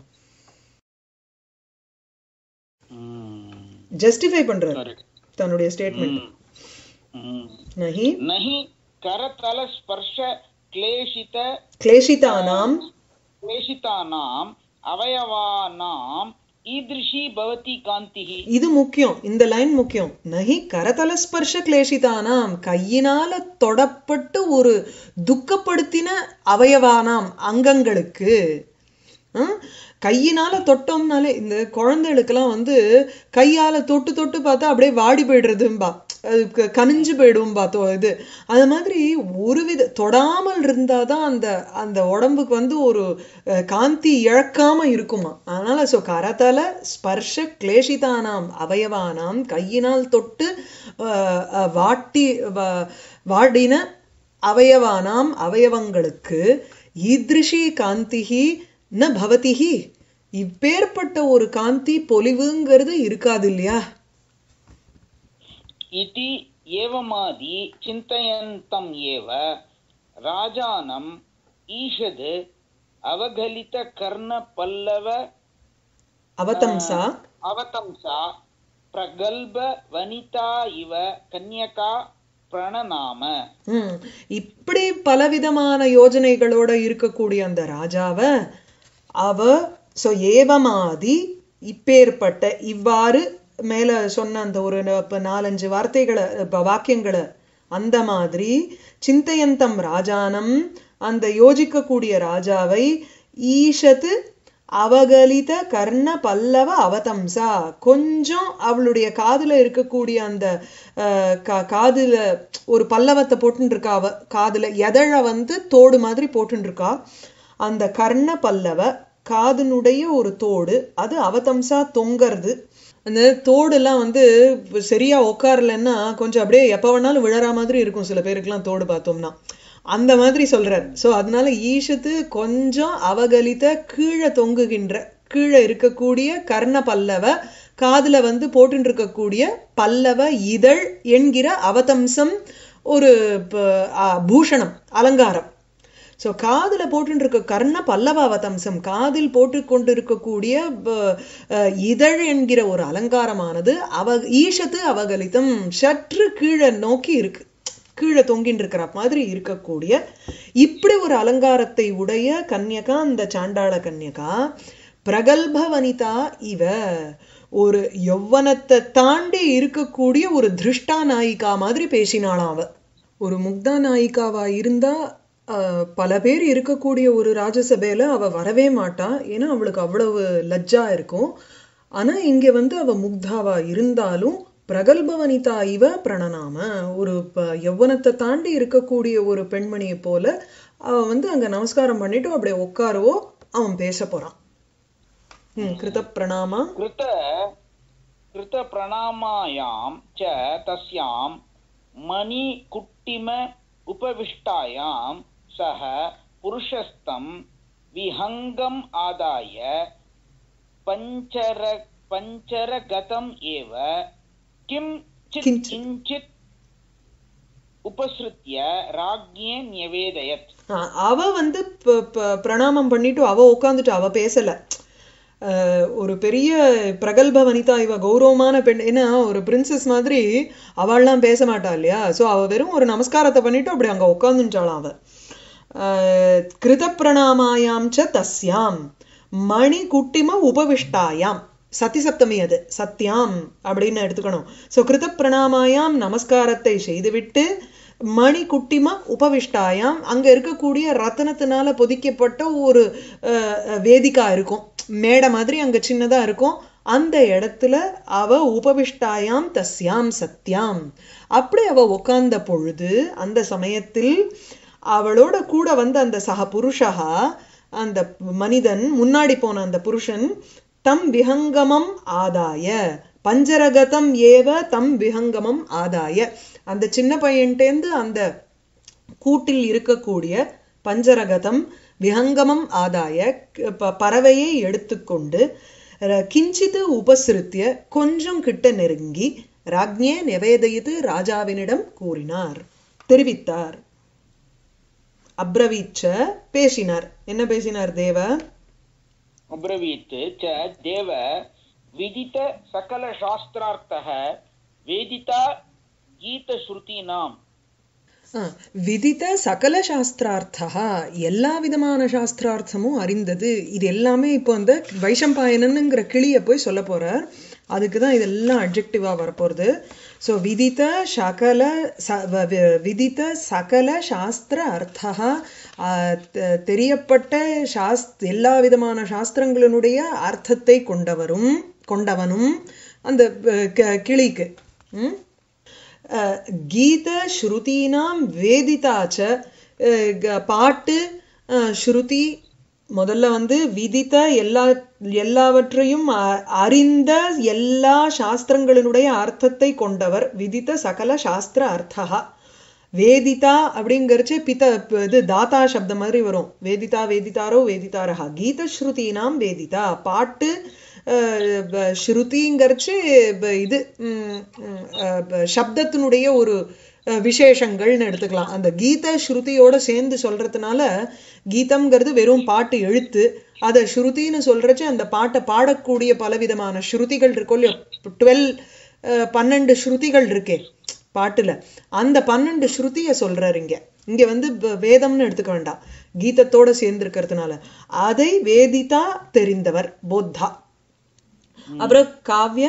ஜஸ்டிஃபை பண்றாரு Correct. தன்னுடைய ஸ்டேட்மெண்ட் हम्म। நஹி न हि करतलस्पर्श क्लेशित क्लेशितानां क्लेशितानाम् अवयवानाम् ईदृशी भवति कान्तिः இது முக்கியம் இந்த லைன் முக்கியம் நஹி கரதல ஸ்பர்ஷ கிளேஷிதானாம் கையினால தொடப்பட்டு ஒரு துக்கப்படுத்தின அவயவானாம் அங்கங்களுக்கு ஹம், கையினால தொட்டோம்னாலே இந்த குழந்தைகளுக்கெல்லாம் வந்து கையால தொட்டு தொட்டு பார்த்தா அப்படியே வாடி போயிடுறதும்பா அது க- கனிஞ்சு போயிடும்பா தோ இது அது மாதிரி ஒரு வித தொடாமல் இருந்தாதான் அந்த அந்த உடம்புக்கு வந்து ஒரு அஹ், காந்தி இழக்காம இருக்குமா அதனால ஸோ கரதல ஸ்பர்ஷ கிளேஷிதானாம் அவயவானாம் கையினால் தொட்டு அஹ், அஹ், வாட்டி வ- வாடின அவயவானாம் அவயவங்களுக்கு ஈத்ரிஷி காந்திஹி ந பவதிஹி இப்பேற்பட்ட ஒரு காந்தி பொலிவுங்கிறது இருக்காது இல்லையா इति एवमादि चिन्तयन्तम् एव राजानम् ईषद् अवगलितकर्णपल्लव அவதம்சா अवतंसा प्रगल्भ वनिता इव कन्यका प्रणनाम ம் இப்படி பலவிதமான யோஜனைகளோட இருக்கக்கூடிய அந்த ராஜாவ அவ சோ ஏவமாதி இப்பேற்பட்ட இவ்வாறு மேல சொன்ன அந்த ஒரு ந- இப்ப நாலஞ்சு வார்த்தைகளை இப்ப வாக்கியங்களை அந்த மாதிரி சிந்தையந்தம் ராஜானம் அந்த யோசிக்கக்கூடிய ராஜாவை ஈஷத்து அவகலித கர்ண பல்லவ அவதம்சா கொஞ்சம் அவளுடைய காதுல இருக்கக்கூடிய அந்த அஹ், கா- காதுல ஒரு பல்லவத்தை போட்டுன்னு இருக்கா அவ காதுல எதழ வந்து தோடு மாதிரி போட்டுன்னு இருக்கா அந்த கர்ண பல்லவ காதுனுடைய ஒரு தோடு அது அவதம்சா தொங்கறது அந்த தோடெல்லாம் வந்து இப்ப சரியா உட்காரலன்னா கொஞ்சம் அப்படியே எப்ப வேணாலும் விழற மாதிரி இருக்கும் சில பேருக்குலாம் தோடு பார்த்தோம்னா அந்த மாதிரி சொல்றார் சோ அதனால ஈஷத்து கொஞ்சம் அவகலித்த கீழே தொங்குகின்ற கீழே இருக்கக்கூடிய கர்ண பல்லவ காதுல வந்து போட்டுட்டு இருக்கக்கூடிய பல்லவ இதழ் என்கிற அவதம்சம் ஒரு ப- ஆ, பூஷணம் அலங்காரம் ஸோ காதுல போட்டுட்டு இருக்க கர்ண பல்லவ அவதம்சம் காதில் போட்டு கொண்டு இருக்கக்கூடிய ப- அஹ், இதழ் என்கிற ஒரு அலங்காரமானது அவ ஈஷத்து அவகலிதம் சற்று கீழே நோக்கி இருக்கு கீழே தொங்கின்னு இருக்கிற மாதிரி இருக்கக்கூடிய இப்படி ஒரு அலங்காரத்தை உடைய கன்யகா அந்த சாண்டாள கன்யகா பிரகல்ப வனிதா இவ ஒரு யௌவனத்தை தாண்டி இருக்கக்கூடிய ஒரு திருஷ்டா நாயிகா மாதிரி பேசினாளாம் அவ ஒரு முக்தா நாயிகாவா இருந்தா ஆஹ், பல பேர் இருக்கக்கூடிய ஒரு ராஜசபையில அவ வரவே மாட்டா ஏன்னா அவளுக்கு அவ்வளவு லஜ்ஜா இருக்கும் ஆனா இங்க வந்து அவ முக்தாவா இருந்தாலும் பிரகல்பவனிதா இவ பிரணனாம ஒரு ப- யௌவனத்தை தாண்டி இருக்கக்கூடிய ஒரு பெண்மணியை போல அவ வந்து அங்க நமஸ்காரம் பண்ணிட்டு அப்படியே உட்காரவோ அவன் பேச போறான் ம், கிருத பிரணாமா कृत कृतप्रणामायां च तस्यां मणिकुट्टिम उपविष्टायां सः पुरुषस्तं विहङ्गम् आदाय पञ्चर पञ्चरगतम् एव किञ्चित् किञ्चित्। किञ्चित् उपसृत्य राज्ञे न्यवेदयत् ஆ, அவ வந்து ப- ப- பிரணாமம் பண்ணிட்டு அவ உட்காந்துட்டு அவ பேசல அஹ், ஒரு பெரிய பிரகல்ப வனிதா இவ கௌரவமான பெண் ஏன்னா ஒரு பிரின்சஸ் மாதிரி அவள்லாம் பேச மாட்டா இல்லையா சோ அவ வெறும் ஒரு நமஸ்காரத்தை பண்ணிட்டு அப்படி அங்க உட்காந்துட்டாளாம் அவ அஹ், கிருத பிரணாமாயாம் ச தஸ்யாம் மணி குட்டிம உபவிஷ்டாயாம் சதி சப்தமி அது சத்யாம் அப்படின்னு எடுத்துக்கணும் சோ கிருத பிரணாமாயாம் நமஸ்காரத்தை செய்துவிட்டு மணி குட்டிமா உபவிஷ்டாயாம் அங்க இருக்கக்கூடிய ரத்தனத்தினால பொதிக்கப்பட்ட ஒரு அஹ், அஹ், வேதிகா இருக்கும் மேடை மாதிரி அங்க சின்னதா இருக்கும் அந்த இடத்துல அவ உபவிஷ்டாயாம் தஸ்யாம் சத்யாம் அப்படி அவ உட்கார்ந்த பொழுது அந்த சமயத்தில் அவளோட கூட வந்த அந்த சக புருஷா அந்த மனிதன் முன்னாடி போன அந்த புருஷன் தம் விஹங்கமம் ஆதாய பஞ்சரகதம் ஏவ தம் விஹங்கமம் ஆதாய அந்த சின்ன பையன்டேந்து அந்த கூட்டில் இருக்கக்கூடிய பஞ்சரகதம் விஹங்கமம் ஆதாய க- ப- பறவையை எடுத்துக்கொண்டு ர- கிஞ்சித்து உபசிருத்திய கொஞ்சம் கிட்ட நெருங்கி ராஜ்ஞே நிவேதயித்து ராஜாவினிடம் கூறினார் தெரிவித்தார் அப்ரவீச்ச பேசினார் என்ன பேசினார் தேவ अब्रवीत् च देव विदित सकलशास्त्रार्थः वेदिता गीतश्रुतीनाम् ஆ, விதித்த சகல சாஸ்திரார்த்தா எல்லா விதமான சாஸ்திரார்த்தமும் அறிந்தது இது எல்லாமே இப்போ அந்த வைஷம்பாயனனுங்கிற கிளியை போய் சொல்ல போறார் அதுக்கு தான் இதெல்லாம் அப்ஜெக்டிவா வரப்போறது ஸோ விதித்த சகல ச- வ- வ- விதித்த சகல சாஸ்திர அர்த்தா ஆஹ், தெ- தெரியப்பட்ட சாஸ் எல்லா விதமான சாஸ்திரங்களினுடைய அர்த்தத்தை கொண்டவரும் கொண்டவனும் அந்த அஹ், க- கிளிக்கு ம்? அஹ், கீத ஸ்ருதீனாம் வேதிதாச்ச அஹ், க- பாட்டு அஹ், ஸ்ருதி முதல்ல வந்து விதித்த எல்லா எல்லாவற்றையும் அ- அறிந்த எல்லா சாஸ்திரங்களினுடைய அர்த்தத்தை கொண்டவர் விதித்த சகல சாஸ்திர அர்த்தா வேதிதா அப்படிங்கறச்சு பித ப- இது தாத்தா சப்தம் மாதிரி வரும் வேதிதா வேதிதாரோ வேதிதாரஹா கீத ஸ்ருதீனாம் வேதிதா பாட்டு அஹ், ப- ஸ்ருதிங்கிறச்சு ப- இது ம், ம், அஹ், ப- சப்தத்தினுடைய ஒரு அஹ், விசேஷங்கள்னு எடுத்துக்கலாம் அந்த கீத ஸ்ருதியோட சேர்ந்து சொல்றதுனால கீதம்ங்கிறது வெறும் பாட்டு எழுத்து அதை ஸ்ருதின்னு சொல்றச்சு அந்த பாட்டை பாடக்கூடிய பலவிதமான ஸ்ருதிகள் இருக்கும் இல்லையோ டுவெல் பன்னெண்டு ஸ்ருதிகள் இருக்கே பாட்டுல அந்த பன்னெண்டு ஸ்ருதியை சொல்றாரு இங்க இங்க வந்து ப- வேதம்னு எடுத்துக்க வேண்டாம் கீதத்தோட சேர்ந்து இருக்கிறதுனால அதை வேதிதா தெரிந்தவர் போத்தா அப்புறம் காவ்ய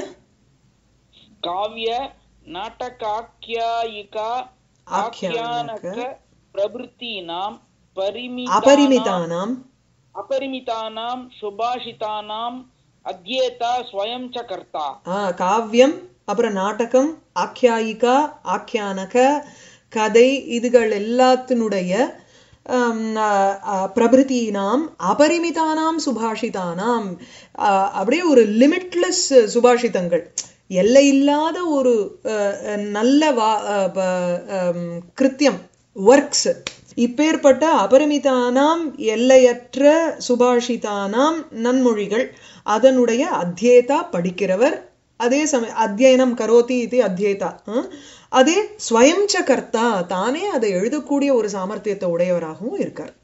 காவிய நாட்டகாக்கியாயிகா ஆக்கியானக ஆக்கியானக பிரபுத்தீனாம் பரிமிதானாம் அபரிமிதானாம் அபரிமிதானாம் சுபாஷிதானாம் அத்யேதா ஸ்வயம் ச கர்த்தா ஆ, காவியம் அப்புறம் நாடகம் ஆக்கியாயிகா ஆக்கியானக கதை இதுகள் எல்லாத்தினுடைய ஆம், ஆ, ஆ, பிரபிருத்தீனாம் அபரிமிதானாம் சுபாஷிதானாம் ஆ, அப்படியே ஒரு லிமிட்லெஸ் சுபாஷிதங்கள் எல்லையில்லாத ஒரு அ, அ, நல்ல வா அ, ப- அம், கிருத்தியம் ஒர்க்ஸ் இப்பேற்பட்ட அபரிமிதானாம் எல்லையற்ற சுபாஷிதானாம் நன்மொழிகள் அதனுடைய அத்தியேதா படிக்கிறவர் அதே சமயம் அத்தியனம் கரோதி இது அத்தியேதா அஹ், அதே ஸ்வயம் ச கர்த்தா தானே அதை எழுதக்கூடிய ஒரு சாமர்த்தியத்தை உடையவராகவும் இருக்கார்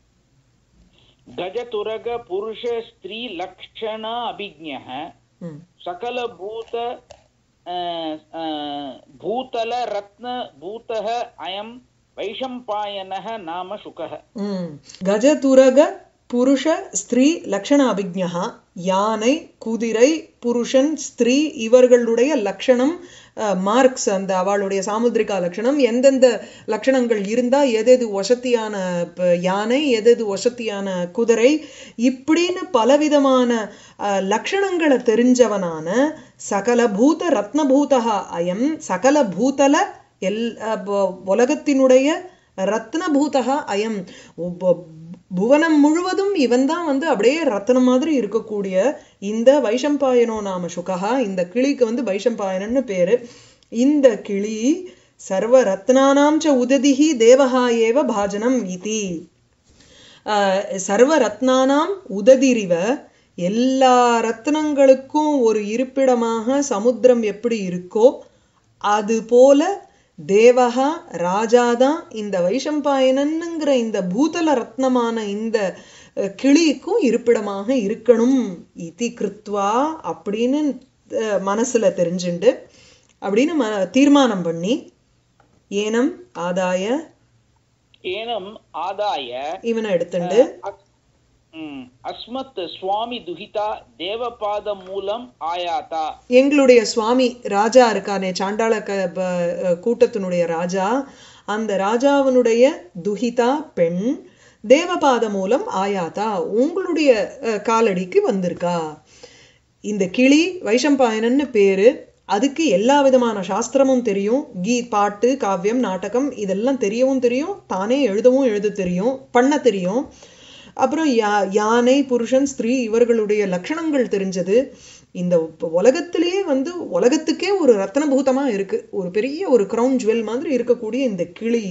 गजतुरग पुरुष स्त्री लक्षण अभिज्ञः ம். सकल भूत अ, अ, भूतल रत्न भूतः अयं वैशम्पायनः नाम शुकः ம். கஜதுரக புருஷ ஸ்திரீ லக்ஷண அபிஜா யானை குதிரை புருஷன் ஸ்திரீ இவர்களுடைய லட்சணம் மார்க்ஸ் அந்த அவளுடைய சாமுத்திரிகா லட்சணம் எந்தெந்த லட்சணங்கள் இருந்தா எதெது வசத்தியான ப- யானை எதெது வசத்தியான குதிரை இப்படின்னு பலவிதமான அஹ், லட்சணங்களை தெரிஞ்சவனான சகல பூத ரத்னபூதா அயம் சகல பூதல எல் அஹ், ப- உலகத்தினுடைய ரத்னபூதா அயம் உப்ப- புவனம் முழுவதும் இவன் தான் வந்து அப்படியே ரத்னம் மாதிரி இருக்கக்கூடிய இந்த வைஷம்பாயனோ நாம சுகா இந்த கிளிக்கு வந்து வைஷம்பாயனன்னு பேரு இந்த கிளி சர்வ ரத்னானாம் ச உததிஹி தேவஹா ஏவ பாஜனம் இதி ஆஹ் சர்வ ரத்னானாம் உததிரிவ எல்லா ரத்னங்களுக்கும் ஒரு இருப்பிடமாக சமுத்திரம் எப்படி இருக்கோ அது போல தேவகா ராஜாதான் இந்த வைஷம்பாயனன்னுங்கிற இந்த பூதல ரத்னமான இந்த அஹ், கிளிக்கும் இருப்பிடமாக இருக்கணும் இதி கிருத்வா அப்படின்னு அஹ், மனசுல தெரிஞ்சுண்டு அப்படின்னு ம தீர்மானம் பண்ணி ஏனம் ஆதாய एनम् आदाय இவனை எடுத்துண்டு अ- ம், अस्मत् स्वामि दुहिता देवपादमूलम् आयाता எங்களுடைய சுவாமி ராஜா இருக்கானே சாண்டாள க ப- கூட்டத்தினுடைய ராஜா அந்த ராஜாவினுடைய துஹிதா பெண் தேவபாத மூலம் ஆயாதா உங்களுடைய அஹ், காலடிக்கு வந்திருக்கா இந்த கிளி வைஷம்பாயனன்னு பேரு அதுக்கு எல்லா விதமான சாஸ்திரமும் தெரியும் கீ பாட்டு காவியம் நாடகம் இதெல்லாம் தெரியவும் தெரியும் தானே எழுதவும் எழுத தெரியும் பண்ண தெரியும் அப்புறம் யா யானை புருஷன் ஸ்திரீ இவர்களுடைய லட்சணங்கள் தெரிஞ்சது இந்த உப்ப- உலகத்திலேயே வந்து உலகத்துக்கே ஒரு ரத்னபூதமா இருக்கு ஒரு பெரிய ஒரு கிரவுன் ஜுவல் மாதிரி இருக்கக்கூடிய இந்த கிளி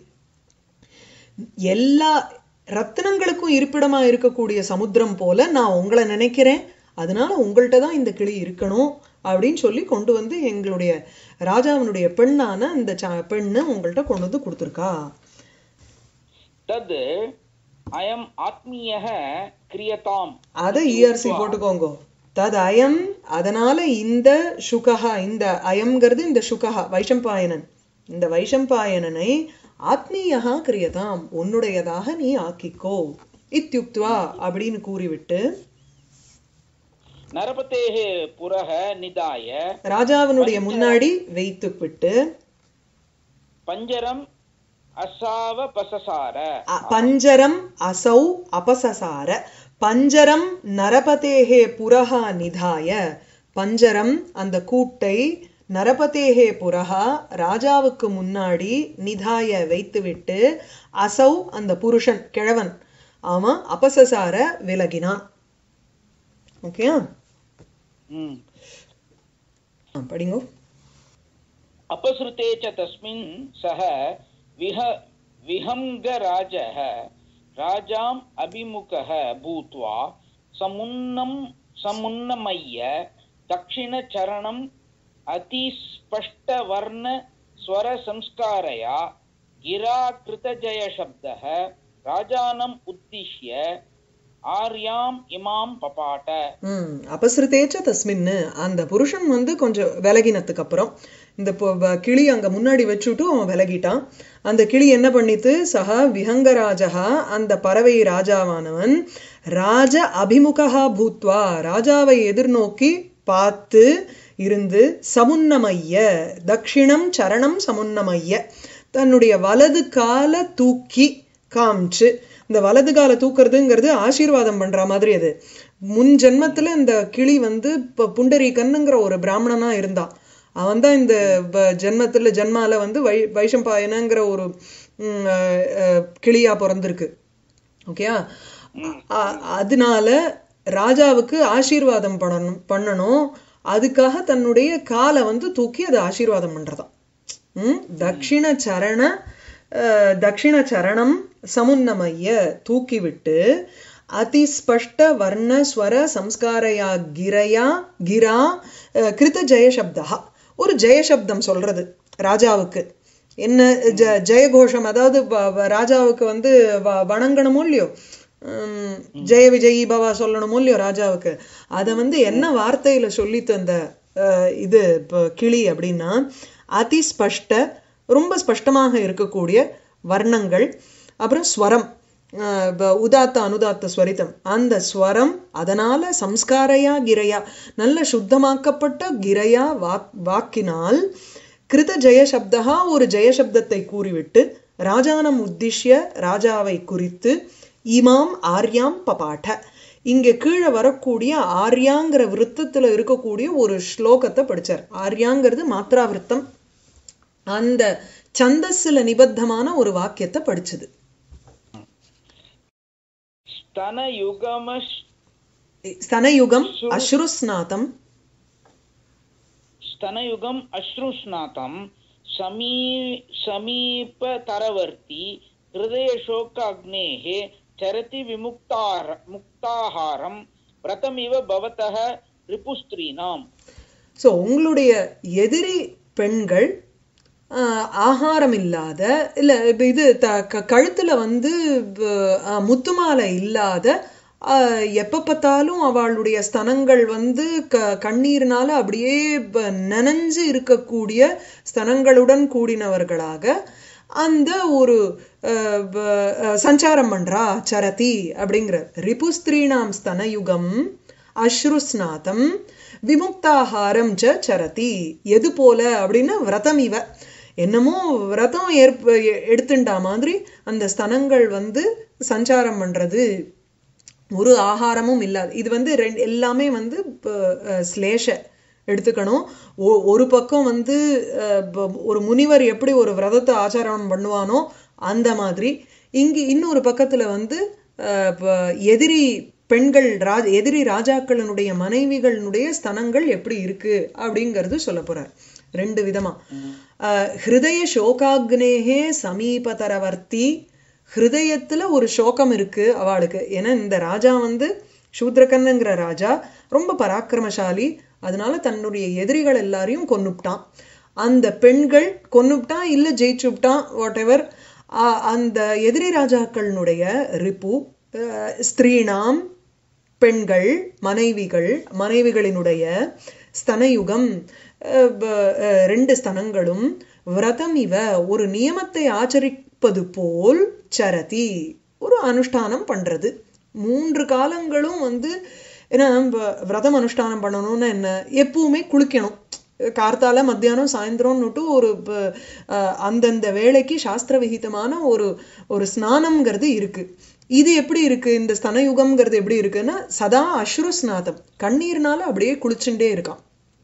எல்லா ரத்தினங்களுக்கும் இருப்பிடமா இருக்கக்கூடிய சமுத்திரம் போல நான் உங்களை நினைக்கிறேன் அதனால உங்கள்கிட்ட தான் இந்த கிளி இருக்கணும் அப்படின்னு சொல்லி கொண்டு வந்து எங்களுடைய ராஜாவினுடைய பெண்ணான அந்த ச- பெண்ணை உங்கள்கிட்ட கொண்டு வந்து கொடுத்துருக்கா तद् अयम् आत्मीयः क्रियताम् அதை இஆர்சி போட்டுக்கோங்க தத் அயம் அதனால இந்த சுகஹா இந்த அயம்ங்கிறது இந்த சுகஹா வைஷம்பாயனன் இந்த வைஷம்பாயனனை ஆத்மீயகா கிரியதாம் உன்னுடையதாக நீ ஆக்கிக்கோ இத்யுக்த்வா அப்படின்னு கூறிவிட்டு நரபதேः புரக நிதாய ராஜாவினுடைய முன்னாடி வைத்து விட்டு பஞ்சரம் அசாவ பசசார அ- பஞ்சரம் அசௌ அபசசார பஞ்சரம் நரபதேகே புரஹா நிதாய பஞ்சரம் அந்த கூட்டை நரபதேகே புரஹா ராஜாவுக்கு முன்னாடி நிதாய வைத்துவிட்டு அசௌ அந்த புருஷன் கிழவன் அவன் அபசசார விலகினான் ஓகே ம். படிங்கோ अपसृते च तस्मिन् सः विह विहङ्गराजः राजाम् अभिमुखः भूत्वा समुन्नं समुन्नमय्य दक्षिणचरणम् अतिस्पष्टवर्णस्वरसंस्कारया गिराकृतजयशब्दः राजानम् उद्दिश्य आर्याम् इमां पपाट ம் அபசிருத்தேச்ச தஸ்மின்னு அந்த புருஷன் வந்து கொஞ்சம் விலகினதுக்கு அப்புறம் இந்த பொ- வ- கிளி அங்க முன்னாடி வச்சுட்டு அவன் விலகிட்டான் அந்த கிளி என்ன பண்ணித்து சஹா விஹங்கராஜா அந்த பறவை ராஜாவானவன் ராஜ அபிமுகா பூத்வா ராஜாவை எதிர்நோக்கி பார்த்து இருந்து சமுன்னமைய தக்ஷிணம் சரணம் சமுன்னமைய தன்னுடைய வலது கால தூக்கி காமிச்சு இந்த வலது கால தூக்குறதுங்கிறது ஆசீர்வாதம் பண்ற மாதிரி அது முன் ஜென்மத்துல இந்த கிளி வந்து இப்ப புண்டரீகன்னுங்கிற ஒரு பிராமணனா இருந்தான் அவன் தான் இந்த வ- ஜென்மத்துல ஜென்மால வந்து வை வைஷம்பாயனங்கிற ஒரு ம், அஹ், அஹ், கிளியா பிறந்திருக்கு ஓகேயா அ- அதனால ராஜாவுக்கு ஆசீர்வாதம் பண்ணணும் பண்ணணும் அதுக்காக தன்னுடைய காலை வந்து தூக்கி அதை ஆசீர்வாதம் பண்றதாம் ம், தக்ஷிண சரண அஹ், தக்ஷிண சரணம் சமுன்னமைய தூக்கிவிட்டு அதிஸ்பஷ்ட வர்ண ஸ்வர சம்ஸ்காரையா கிரையா கிரா அஹ், கிருத ஜெயசப்தா ஒரு ஜெயசப்தம் சொல்றது ராஜாவுக்கு என்ன ஜ ஜெயகோஷம் அதாவது வ- வ- ராஜாவுக்கு வந்து வ- வணங்கணுமோ இல்லையோ உம், ஜெய விஜயி பவா சொல்லணுமோ இல்லையோ ராஜாவுக்கு அதை வந்து என்ன வார்த்தையில சொல்லி தந்த அஹ், இது இப்போ கிளி அப்படின்னா அதிஸ்பஷ்ட ரொம்ப ஸ்பஷ்டமாக இருக்கக்கூடிய வர்ணங்கள் அப்புறம் ஸ்வரம் அஹ், ப- உதாத்த அனுதாத்த ஸ்வரிதம் அந்த ஸ்வரம் அதனால சம்ஸ்காரையா கிரையா நல்ல சுத்தமாக்கப்பட்ட கிரையா வாக் வாக்கினால் கிருத ஜெயசப்தா ஒரு ஜெயசப்தத்தை கூறிவிட்டு ராஜானம் உத்திஷ்ய ராஜாவை குறித்து இமாம் ஆர்யாம் பபாட்ட இங்க கீழே வரக்கூடிய ஆர்யாங்கிற விருத்தத்துல இருக்கக்கூடிய ஒரு ஸ்லோகத்தை படிச்சார் ஆர்யாங்கிறது மாத்ரா விருத்தம் அந்த சந்தஸ்ல நிபத்தமான ஒரு வாக்கியத்தை படிச்சது स्तनयुगमश् ஸ்தனயுகம் அஸ்ருஸ்நாதம் स्तनयुगम् अश्रुस्नातं समी समीपतरवर्ती हृदयशोकाग्नेः चरति विमुक्तार मुक्ताहारं व्रतमिव भवतः रिपुस्त्रीणाम् ஸோ உங்களுடைய எதிரி பெண்கள் ஆஹ், ஆகாரம் இல்லாத இல்ல இப்ப இது த க- கழுத்துல வந்து வ- ஆஹ், முத்துமாலை இல்லாத ஆஹ், எப்ப பார்த்தாலும் அவளுடைய ஸ்தனங்கள் வந்து க கண்ணீர்னால அப்படியே ப- நனைஞ்சு இருக்கக்கூடிய ஸ்தனங்களுடன் கூடினவர்களாக அந்த ஒரு அஹ், வ- அஹ், சஞ்சாரம் பண்றா சரதி அப்படிங்கிற ரிபுஸ்திரீணாம் ஸ்தனயுகம் அஸ்ருஸ்நாதம் விமுக்தாகாரம் ச சரதி எது போல அப்படின்னா விரதம் இவ என்னமோ விரதம் ஏற்ப எ- எடுத்துண்டா மாதிரி அந்த ஸ்தனங்கள் வந்து சஞ்சாரம் பண்றது ஒரு ஆகாரமும் இல்லாது இது வந்து ரெண்டு எல்லாமே வந்து இப்ப, அஹ், ஸ்லேஷ எடுத்துக்கணும் ஒ- ஒரு பக்கம் வந்து அஹ், ப- ஒரு முனிவர் எப்படி ஒரு விரதத்தை ஆச்சாரம் பண்ணுவானோ அந்த மாதிரி இங்கு இன்னொரு பக்கத்துல வந்து அஹ், ப- எதிரி பெண்கள் ராஜ் எதிரி ராஜாக்களினுடைய மனைவிகளினுடைய ஸ்தனங்கள் எப்படி இருக்கு அப்படிங்கிறது சொல்ல போறார் ரெண்டு விதமா அஹ், ஹிருதய சோகாக்னேகே சமீபதரவர்த்தி ஹிருதயத்துல ஒரு சோகம் இருக்கு அவளுக்கு ஏன்னா இந்த ராஜா வந்து சூத்ரகன்னுங்கிற ராஜா ரொம்ப பராக்கிரமசாலி அதனால தன்னுடைய எதிரிகள் எல்லாரையும் கொன்னுப்டான் அந்த பெண்கள் கொன்னுப்டான் இல்ல ஜெயிச்சுப்டான் வாட் எவர் அந்த எதிரி ராஜாக்களினுடைய ரிப்பு அஹ், ஸ்திரீணாம் பெண்கள் மனைவிகள் மனைவிகளினுடைய ஸ்தனயுகம் அஹ், ப- அஹ், ரெண்டு ஸ்தனங்களும் விரதம் இவ ஒரு நியமத்தை ஆச்சரிப்பது போல் சரதி ஒரு அனுஷ்டானம் பண்றது மூன்று காலங்களும் வந்து ஏன்னா வ- விரதம் அனுஷ்டானம் பண்ணணும்னா என்ன எப்பவுமே குளிக்கணும் கார்த்தால மத்தியானம் சாயந்தரம்னுட்டு ஒரு ப- அஹ், அந்தந்த வேளைக்கு சாஸ்திர விகிதமான ஒரு ஒரு ஸ்நானம்ங்கிறது இருக்கு இது எப்படி இருக்கு இந்த ஸ்தனயுகம்ங்கிறது எப்படி இருக்குன்னா சதா அஸ்ரு ஸ்நாதம் கண்ணீர்னால அப்படியே குளிச்சுட்டே இருக்கான்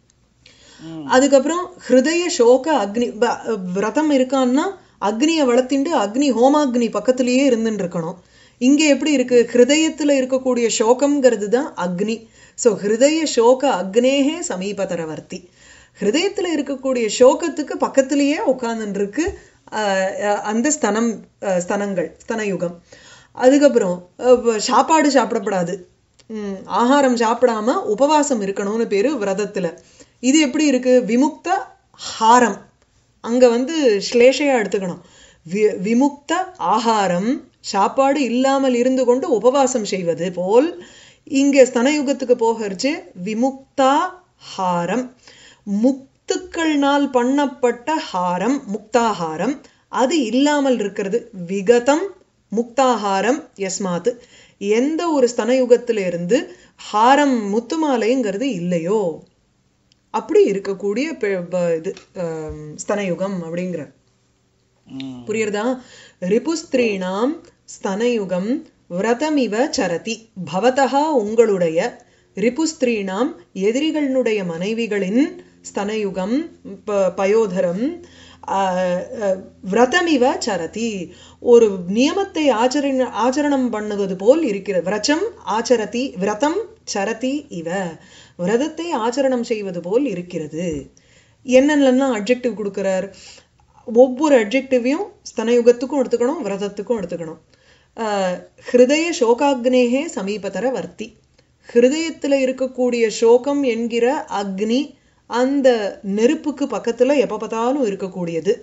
ம். அதுக்கப்புறம் ஹிருதய சோக அக்னி ப- விரதம் இருக்கான்னா அக்னியை வளர்த்திண்டு அக்னி ஹோமாக்னி பக்கத்திலேயே இருந்துட்டு இருக்கணும் இங்க எப்படி இருக்கு ஹிருதயத்துல இருக்கக்கூடிய சோகம்ங்கிறது தான் அக்னி சோ ஹிருதய சோக அக்னேகே சமீபதரவர்த்தி ஹிருதயத்துல இருக்கக்கூடிய சோகத்துக்கு பக்கத்திலேயே உட்கார்ந்துட்டு இருக்கு ஆஹ், அஹ், அந்த ஸ்தனம் அஹ், ஸ்தனங்கள் ஸ்தனயுகம் அதுக்கப்புறம் அஹ், சாப்பாடு சாப்பிடப்படாது ம், ஆகாரம் சாப்பிடாம உபவாசம் இருக்கணும்னு பேரு விரதத்துல இது எப்படி இருக்கு விமுக்த ஹாரம் அங்க வந்து ஸ்லேஷையா எடுத்துக்கணும் வி- விமுக்த ஆகாரம் சாப்பாடு இல்லாமல் இருந்து கொண்டு உபவாசம் செய்வது போல் இங்க ஸ்தனயுகத்துக்கு போகிறச்சு விமுக்தா ஹாரம் முக்துக்கள்னால் பண்ணப்பட்ட ஹாரம் முக்தாஹாரம் அது இல்லாமல் இருக்கிறது விகதம் முக்தாஹாரம் யஸ்மாத் எந்த ஒரு ஸ்தனயுகத்தில இருந்து ஹாரம் முத்துமாலைங்கிறது இல்லையோ அப்படி இருக்கக்கூடிய பெ- ப- இது ஆம், ஸ்தனயுகம் அப்படிங்கிற ம். புரியுறதா ரிபுஸ்திரீணாம் ஸ்தனயுகம் விரதமிவ சரதி பவதா உங்களுடைய ரிபுஸ்திரீணாம் எதிரிகளுடைய மனைவிகளின் ஸ்தனயுகம் ப- பயோதரம் ஆஹ், அஹ், விரதமிவ சரதி ஒரு நியமத்தை ஆச்சரண ஆச்சரணம் பண்ணுவது போல் இருக்கிறது விரச்சம் ஆச்சரதி விரதம் சரதி இவ விரதத்தை ஆச்சரணம் செய்வது போல் இருக்கிறது என்னென்னலாம் அட்ஜெக்டிவ் கொடுக்கிறார் ஒவ்வொரு அட்ஜெக்டிவையும் ஸ்தனயுகத்துக்கும் எடுத்துக்கணும் விரதத்துக்கும் எடுத்துக்கணும் ஆஹ், ஹிருதய சோகாக்னேகே சமீபதர வர்த்தி ஹிருதயத்துல இருக்கக்கூடிய சோகம் என்கிற அக்னி அந்த நெருப்புக்கு பக்கத்துல எப்ப பார்த்தாலும் இருக்கக்கூடியது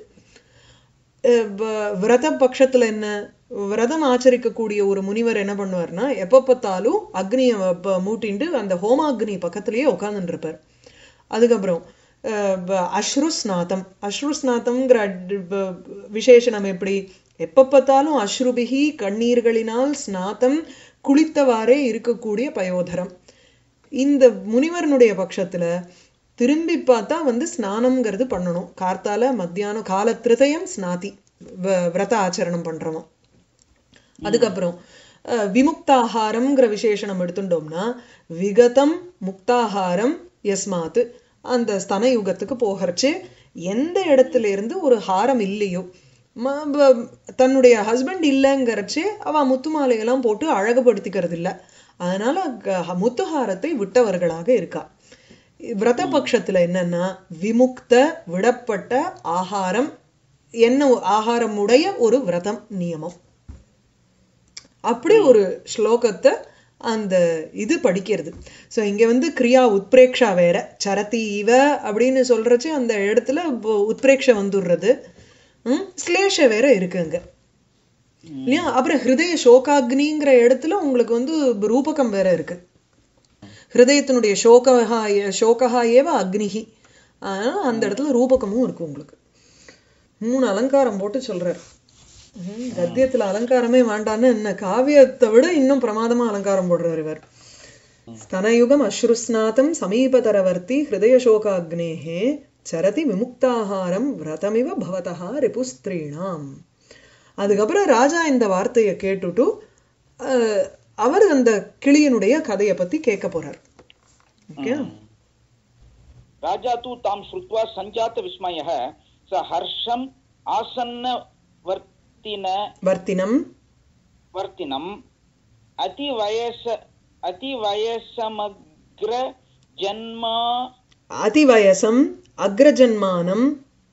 அஹ் வ- விரத பட்சத்துல என்ன விரதம் ஆச்சரிக்கக்கூடிய ஒரு முனிவர் என்ன பண்ணுவார்னா எப்ப பார்த்தாலும் அக்னியை வ- மூட்டிண்டு அந்த ஹோமாக்னி பக்கத்திலேயே உட்கார்ந்துட்டு இருப்பார் அதுக்கப்புறம் அஹ் வ- அஸ்ரு ஸ்நாதம் அஸ்ரு ஸ்நாதம்ங்கிற அட்- வ- விசேஷணம் எப்படி எப்ப பார்த்தாலும் அஸ்ருபிகி கண்ணீர்களினால் ஸ்நாதம் குளித்தவாறே இருக்கக்கூடிய பயோதரம் இந்த முனிவரனுடைய பட்சத்துல திரும்பி பார்த்தா வந்து ஸ்நானம்ங்கிறது பண்ணணும் கார்த்தால மத்தியானம் கால திருதயம் ஸ்நாதி வ- விரத ஆச்சரணம் பண்றோம் அதுக்கப்புறம் அஹ், விமுக்தாகாரம்ங்கிற விசேஷணம் எடுத்துட்டோம்னா விகதம் முக்தாகாரம் யஸ்மாத் அந்த ஸ்தன யுகத்துக்கு போகிறச்சு எந்த இடத்துல இருந்து ஒரு ஹாரம் இல்லையோ ம- ப- தன்னுடைய ஹஸ்பண்ட் இல்லைங்கிறச்சு அவ முத்து மாலையெல்லாம் போட்டு அழகுபடுத்திக்கிறது இல்ல அதனால க- முத்துஹாரத்தை விட்டவர்களாக இருக்கா விரத பட்சத்துல என்னன்னா விமுக்த விடப்பட்ட ஆகாரம் என்ன ஆகாரம் உடைய ஒரு விரதம் நியமம் அப்படி ஒரு ஸ்லோகத்தை அந்த இது படிக்கிறது சோ இங்க வந்து கிரியா உத்பிரேக்ஷா வேற சரதி இவ அப்படின்னு சொல்றச்சு அந்த இடத்துல உ- உத்பிரேக்ஷ வந்துடுறது ம், ஸ்லேஷ வேற இருக்கு அங்க இல்லையா அப்புறம் ஹிருதய சோகாக்னிங்கிற இடத்துல உங்களுக்கு வந்து ரூபகம் வேற இருக்கு ஹிருதயத்தினுடைய சோகஹா சோகஹா ஏவ அக்னிஹி அதனால அந்த இடத்துல ரூபகமும் இருக்கு உங்களுக்கு மூணு அலங்காரம் போட்டு சொல்றாரு ம், கத்தியத்துல அலங்காரமே வேண்டான்னு என்ன காவியத்தை விட இன்னும் பிரமாதமா அலங்காரம் போடுறாரு இவர் ஸ்தனயுகம் அஸ்ருஸ்நாதம் சமீபதரவர்த்தி ஹிருதய சோகாக்னேஹே சரதி விமுக்தாகாரம் விரதமிவ பவதா ரிபுஸ்திரீணாம் அதுக்கப்புறம் ராஜா இந்த வார்த்தையை கேட்டுட்டு அஹ், அவர் அந்த கிளியனுடைய கதையை பத்தி கேட்க போறார் ஓகே राजा तु तां श्रुत्वा सञ्जातविस्मयः स हर्षम् आसन्नवर्तिन வர்த்தினம் वर्तिनम् अतिवयस अतिवयसमग्र जन्मा அதிவயசம் அக்ரஜன்மானம்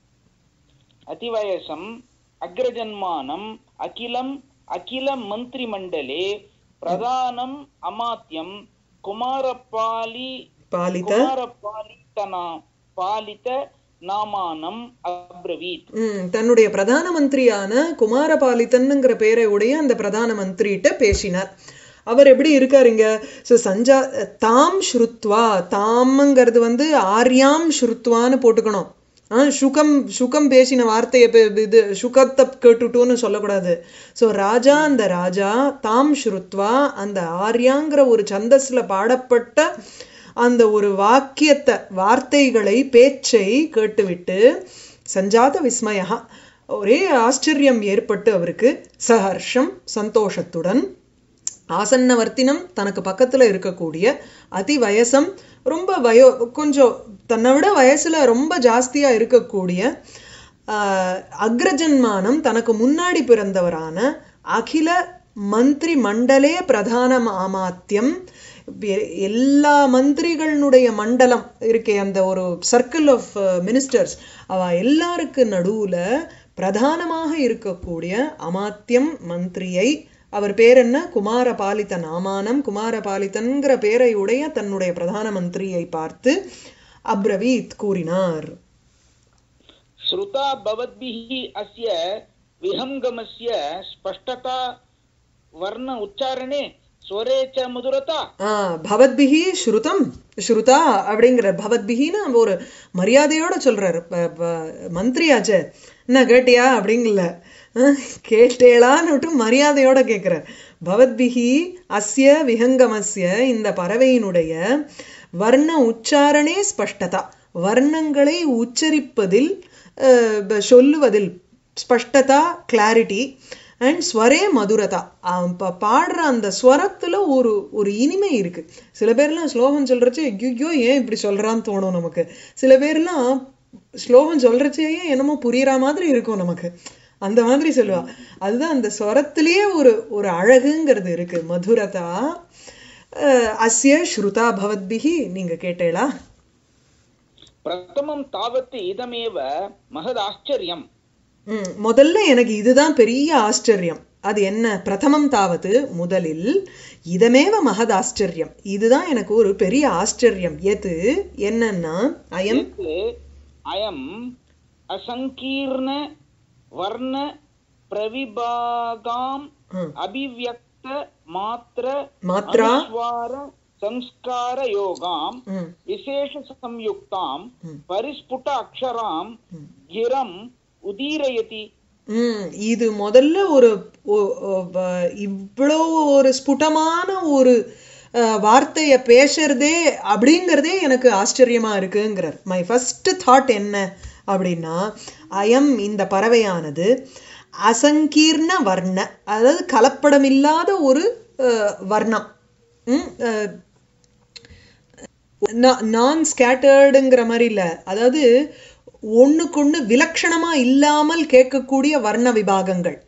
अतिवयसम् अग्रजन्मानम् अखिलम् अखिलमन्त्रिमण्डले प्रधानम् अमात्यं कुमारपालि பாலித कुमारपालितना पालित नामानम् अब्रवीत् ம், தன்னுடைய பிரதான மந்திரியான குமாரபாலிதன்னுங்கிற பேரை உடைய அந்த பிரதான மந்திரிட்ட பேசினார் அவர் எப்படி இருக்காருங்க ஸோ சஞ்சா தாம் ஸ்ருத்வா தாம்ங்கிறது வந்து ஆர்யாம் ஸ்ருத்வான்னு போட்டுக்கணும் ஆ, சுகம் சுகம் பேசின வார்த்தையை பே- இது சுகத்தை கேட்டுட்டோன்னு சொல்லக்கூடாது ஸோ ராஜா அந்த ராஜா தாம் ஸ்ருத்வா அந்த ஆர்யாங்கிற ஒரு சந்தஸ்ல பாடப்பட்ட அந்த ஒரு வாக்கியத்தை வார்த்தைகளை பேச்சை கேட்டுவிட்டு சஞ்சாத விஸ்மயா ஒரே ஆச்சரியம் ஏற்பட்டு அவருக்கு சஹர்ஷம் சந்தோஷத்துடன் ஆசன்னவர்த்தினம் தனக்கு பக்கத்துல இருக்கக்கூடிய அதி வயசம் ரொம்ப வயோ கொஞ்சம் தன்னை விட வயசுல ரொம்ப ஜாஸ்தியா இருக்கக்கூடிய ஆஹ், அக்ரஜன்மானம் தனக்கு முன்னாடி பிறந்தவரான அகில மந்திரி மண்டலே பிரதான மாமாத்தியம் எ- எல்லா மந்திரிகளுடைய மண்டலம் இருக்கே அந்த ஒரு சர்க்கிள் ஆஃப் மினிஸ்டர்ஸ் அவ எல்லாருக்கு நடுவுல பிரதானமாக இருக்கக்கூடிய அமாத்தியம் மந்திரியை அவர் பேர் என்ன குமாரபாலித நாமானம் குமாரபாலிதன்கிற பேரை உடைய தன்னுடைய பிரதான மந்திரியை பார்த்து அப்ரவீத் கூறினார் श्रुता भवद्भिः अस्य विहङ्गमस्य स्पष्टता वर्ण उच्चारणे स्वरे च मधुरता ஆ, பவத்பிஹி ஸ்ருதம் ஸ்ருதா அப்படிங்கிற பவத்பிஹின்னு ஒரு மரியாதையோட சொல்றாரு ப- ப- மந்திரியாச்சே என்ன கேட்டியா அப்படிங்கல அஹ், கேட்டேளான்னுட்டு மரியாதையோட கேட்கிறார் பவத்பிஹி அஸ்ய விஹங்கமஸ்ய இந்த பறவையினுடைய வர்ண உச்சாரணே ஸ்பஷ்டதா வர்ணங்களை உச்சரிப்பதில் அஹ், ப- சொல்லுவதில் ஸ்பஷ்டதா கிளாரிட்டி அண்ட் ஸ்வரே மதுரதா அவன் ப- பாடுற அந்த ஸ்வரத்துல ஒரு ஒரு இனிமை இருக்கு சில பேர்லாம் ஸ்லோகம் சொல்றச்சு ஐயோ ஏன் இப்படி சொல்றான்னு தோணும் நமக்கு சில பேர்லாம் ஸ்லோகம் சொல்றச்சே என்னமோ புரியுற மாதிரி இருக்கும் நமக்கு அந்த மாதிரி சொல்லுவா அதுதான் அந்த ஸ்வரத்திலேயே ஒரு ஒரு அழகுங்கிறது இருக்கு மதுரதா அஹ், அஸ்ய ஸ்ருதா பவத்பிஹி நீங்க கேட்டேளா प्रथमं तावत् इदमेव महदाश्चर्यम् ம், முதல்ல எனக்கு இதுதான் பெரிய ஆச்சரியம் அது என்ன பிரதமம் தாவது முதலில் இதமேவ மகத் ஆச்சரியம் இதுதான் எனக்கு ஒரு பெரிய ஆச்சரியம் எது என்னன்னா அயம் यत् अयम् असङ्कीर्ण वर्ण प्रविभागाम् ம், अभिव्यक्त मात्र மாத்ரா अनुस्वार संस्कार योगाम् ம், विशेष संयुक्तां ம், परिस्फुट अक्षरां ம். गिरम् उदीरयति ம், இது முதல்ல ஒரு ஒ- ஒ- வ- இவ்வளோ ஒரு ஸ்புடமான ஒரு அஹ், வார்த்தைய பேசுறதே அப்படிங்கிறதே எனக்கு ஆச்சரியமா இருக்குங்கிறார் மை ஃபர்ஸ்ட் தாட் என்ன அப்படின்னா அயம் இந்த பறவையானது அசங்கீர்ண வர்ண அதாவது கலப்படமில்லாத ஒரு அஹ், வர்ணம் ம், அஹ், நான் ஸ்கேட்டர்டுங்கிற மாதிரி இல்ல அதாவது ஒண்ணுக்கொண்ணு விலட்சணமா இல்லாமல் கேட்கக்கூடிய வர்ண விபாகங்கள்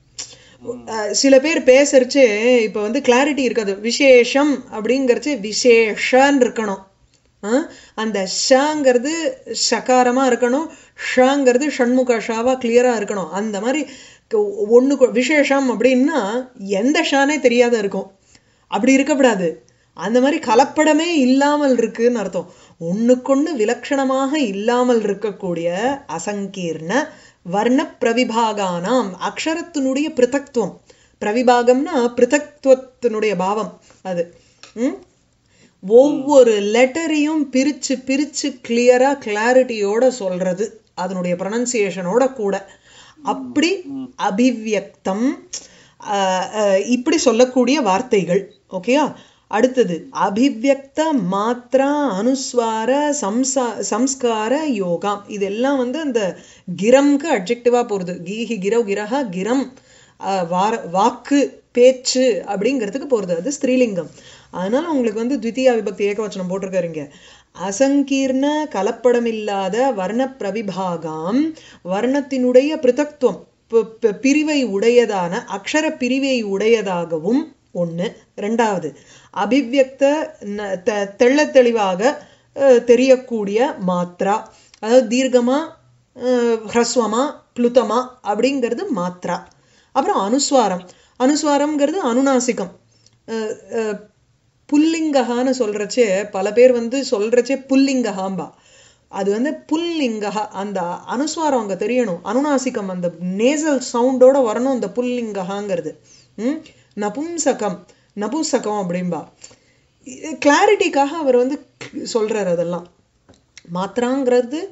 அஹ் சில பேர் பேசுறச்சே இப்ப வந்து கிளாரிட்டி இருக்காது விசேஷம் அப்படிங்கறச்சு விசேஷன்னு இருக்கணும் அஹ் அந்த ஷங்கிறது ஷகாரமா இருக்கணும் ஷங்கிறது ஷண்முக ஷாவா கிளியரா இருக்கணும் அந்த மாதிரி க- ஒண்ணு கொ- விசேஷம் அப்படின்னா எந்த ஷானே தெரியாத இருக்கும் அப்படி இருக்கக்கூடாது அந்த மாதிரி கலப்படமே இல்லாமல் இருக்குன்னு அர்த்தம் ஒண்ணுக்கொண்ணு விலட்சணமாக இல்லாமல் இருக்கக்கூடிய அசங்கீர்ண வர்ண பிரவிபாகானாம் அக்ஷரத்தினுடைய பிருத்தக்துவம் பிரவிபாகம்னா பிருத்தக்துவத்தினுடைய பாவம் அது ம்? ஒவ்வொரு லெட்டரையும் பிரிச்சு பிரிச்சு கிளியரா கிளாரிட்டியோட சொல்றது அதனுடைய ப்ரொனன்சியேஷனோட கூட அப்படி அபிவியக்தம் ஆஹ், ஆஹ், இப்படி சொல்லக்கூடிய வார்த்தைகள் ஓகேயா அடுத்தது அபிவியக்த மாத்ரா அனுஸ்வார சம்சா சம்ஸ்கார யோகாம் இதெல்லாம் வந்து அந்த கிரம்க்கு அட்ஜெக்டிவா போறது கீஹி கிரவ் கிரஹா கிரம் ஆஹ், வார வாக்கு பேச்சு அப்படிங்கிறதுக்கு போறது அது ஸ்திரீலிங்கம் அதனால உங்களுக்கு வந்து த்விதீயா விபக்தி ஏகவச்சனம் போட்டிருக்காருங்க அசங்கீர்ண கலப்படமில்லாத வர்ண பிரவிபாகாம் வர்ணத்தினுடைய பிருத்தக்துவம் பி- பி- பிரிவை உடையதான அக்ஷர பிரிவை உடையதாகவும் ஒண்ணு ரெண்டாவது அபிவியக்த ந- தெ- தெள்ளத் தெளிவாக அஹ், தெரியக்கூடிய மாத்ரா அதாவது தீர்க்கமா அஹ், ஹ்ரஸ்வமா ப்ளுதமா அப்படிங்கிறது மாத்ரா அப்புறம் அனுஸ்வாரம் அனுஸ்வாரம்ங்கிறது அனுநாசிகம் அஹ், அஹ், புல்லிங்ககான்னு சொல்றச்சே பல பேர் வந்து சொல்றச்சே புல்லிங்ககாம்பா அது வந்து புல்லிங்கஹா அந்த அனுஸ்வாரம் அங்க தெரியணும் அனுநாசிகம் அந்த நேசல் சவுண்டோட வரணும் அந்த புல்லிங்கஹாங்கிறது ம் நபும்சகம் நபும்சகம் அப்படிம்பா கிளாரிட்டிக்காக அவர் வந்து சொல்றாரு அதெல்லாம் மாத்ராங்கிறது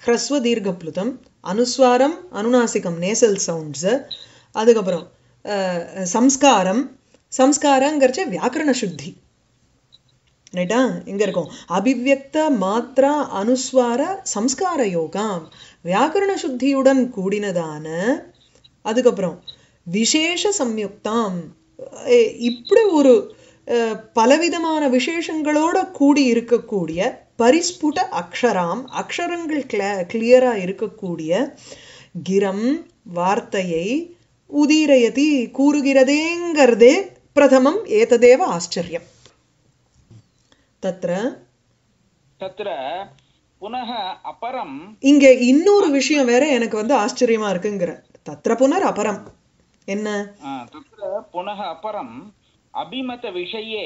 ஹ்ரஸ்வ தீர்க்கப்ளுதம் அனுஸ்வாரம் அனுநாசிகம் நேசல் சவுண்ட்ஸு அதுக்கப்புறம் அஹ், சம்ஸ்காரம் சம்ஸ்காரங்கிறச்ச வியாக்கரண சுத்தி ரைட்டா இங்க இருக்கும் அபிவியக்த மாத்ரா அனுஸ்வார சம்ஸ்கார யோகம் வியாக்கரண சுத்தியுடன் கூடினதான அதுக்கப்புறம் விசேஷ சம்யுக்தாம் அஹ் இப்படி ஒரு அஹ், பலவிதமான விசேஷங்களோட கூடி இருக்கக்கூடிய பரிஸ்புட அக்ஷராம் அக்ஷரங்கள் கிளியரா இருக்கக்கூடிய கிரம் வார்த்தையை உதீரயதி கூறுகிறதேங்கிறதே பிரதமம் ஏததேவ ஆச்சரியம் தத்ர तत्र पुनः अपरं இங்க இன்னொரு விஷயம் வேற எனக்கு வந்து ஆச்சரியமா இருக்குங்கிற தத்ர புனர் அபரம் என்ன आ, तत्र पुनः अपरम् अभिमतविषये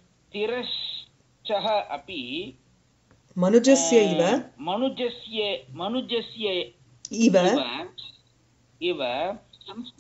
तिरश्चः अपि மனுஜஸ்ய இவ मनुजस्य मनुजस्य இவ इव इव संस्-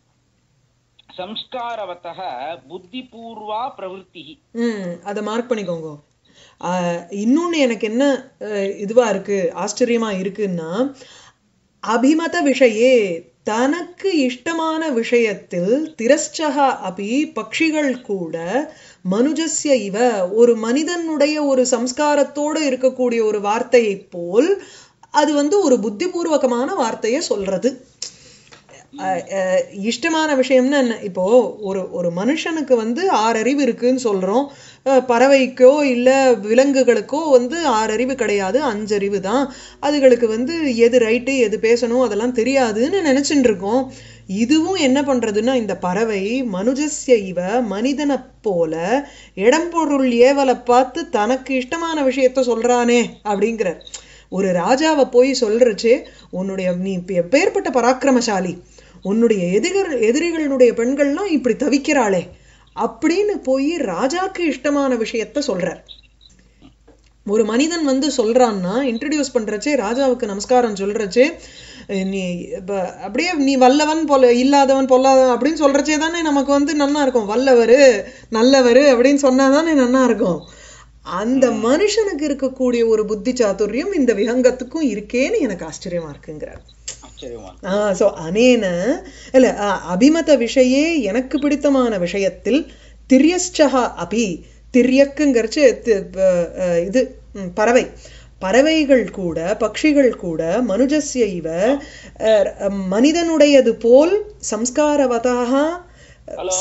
संस्कारवतः बुद्धिपूर्वा प्रवृत्तिः ம் அதை மார்க் பண்ணிக்கோங்க ஆஹ், இன்னொன்னு எனக்கு என்ன அஹ், இதுவா இருக்கு ஆச்சரியமா இருக்குன்னா அபிமத விஷயே தனக்கு இஷ்டமான விஷயத்தில் திரஸ்சகா அபி பட்சிகள் கூட மனுஜஸ்ய இவ ஒரு மனிதனுடைய ஒரு சம்ஸ்காரத்தோடு இருக்கக்கூடிய ஒரு வார்த்தையைப் போல் அது வந்து ஒரு புத்திபூர்வகமான வார்த்தையை சொல்றது அஹ் அஹ் இஷ்டமான விஷயம்னா என்ன இப்போ ஒரு ஒரு மனுஷனுக்கு வந்து ஆறு அறிவு இருக்குன்னு சொல்றோம் அஹ் பறவைக்கோ இல்ல விலங்குகளுக்கோ வந்து ஆறு அறிவு கிடையாது அஞ்சு அறிவு தான் அதுகளுக்கு வந்து எது ரைட்டு எது பேசணும் அதெல்லாம் தெரியாதுன்னு நினைச்சுட்டு இருக்கோம் இதுவும் என்ன பண்றதுன்னா இந்த பறவை மனுஜஸ்ய இவ மனிதனை போல இடம்பொருள் ஏவலை பார்த்து தனக்கு இஷ்டமான விஷயத்த சொல்றானே அப்படிங்கிறார் ஒரு ராஜாவை போய் சொல்றச்சே உன்னுடைய நீ எப்பேற்பட்ட பராக்கிரமசாலி உன்னுடைய எதிர் எதிரிகளுடைய பெண்கள்லாம் இப்படி தவிக்கிறாளே அப்படின்னு போய் ராஜாக்கு இஷ்டமான விஷயத்த சொல்றார் ஒரு மனிதன் வந்து சொல்றான்னா இன்ட்ரடியூஸ் பண்றச்சே ராஜாவுக்கு நமஸ்காரம் சொல்றச்சே அஹ் நீ இப்ப அப்படியே நீ வல்லவன் போல இல்லாதவன் பொல்லாதவன் அப்படின்னு சொல்றச்சே தானே நமக்கு வந்து நன்னா இருக்கும் வல்லவரு நல்லவரு அப்படின்னு சொன்னாதானே நன்னா இருக்கும் அந்த மனுஷனுக்கு இருக்கக்கூடிய ஒரு புத்தி சாதுரியம் இந்த விஹங்கத்துக்கும் இருக்கேன்னு எனக்கு ஆச்சரியமா இருக்குங்கிறார் ஆச்சரியமா ஆ ஸோ அனேன இல்ல ஆ, அபிமத விஷயே எனக்கு பிடித்தமான விஷயத்தில் திரியஸ்சகா அபி திரியக்குங்கிறச்சு தி- ப- அ, இது ம், பறவை பறவைகள் கூட பட்சிகள் கூட மனுஜஸ்ய இவ அ, மனிதனுடையது போல் சம்ஸ்காரவதாக ஹலோ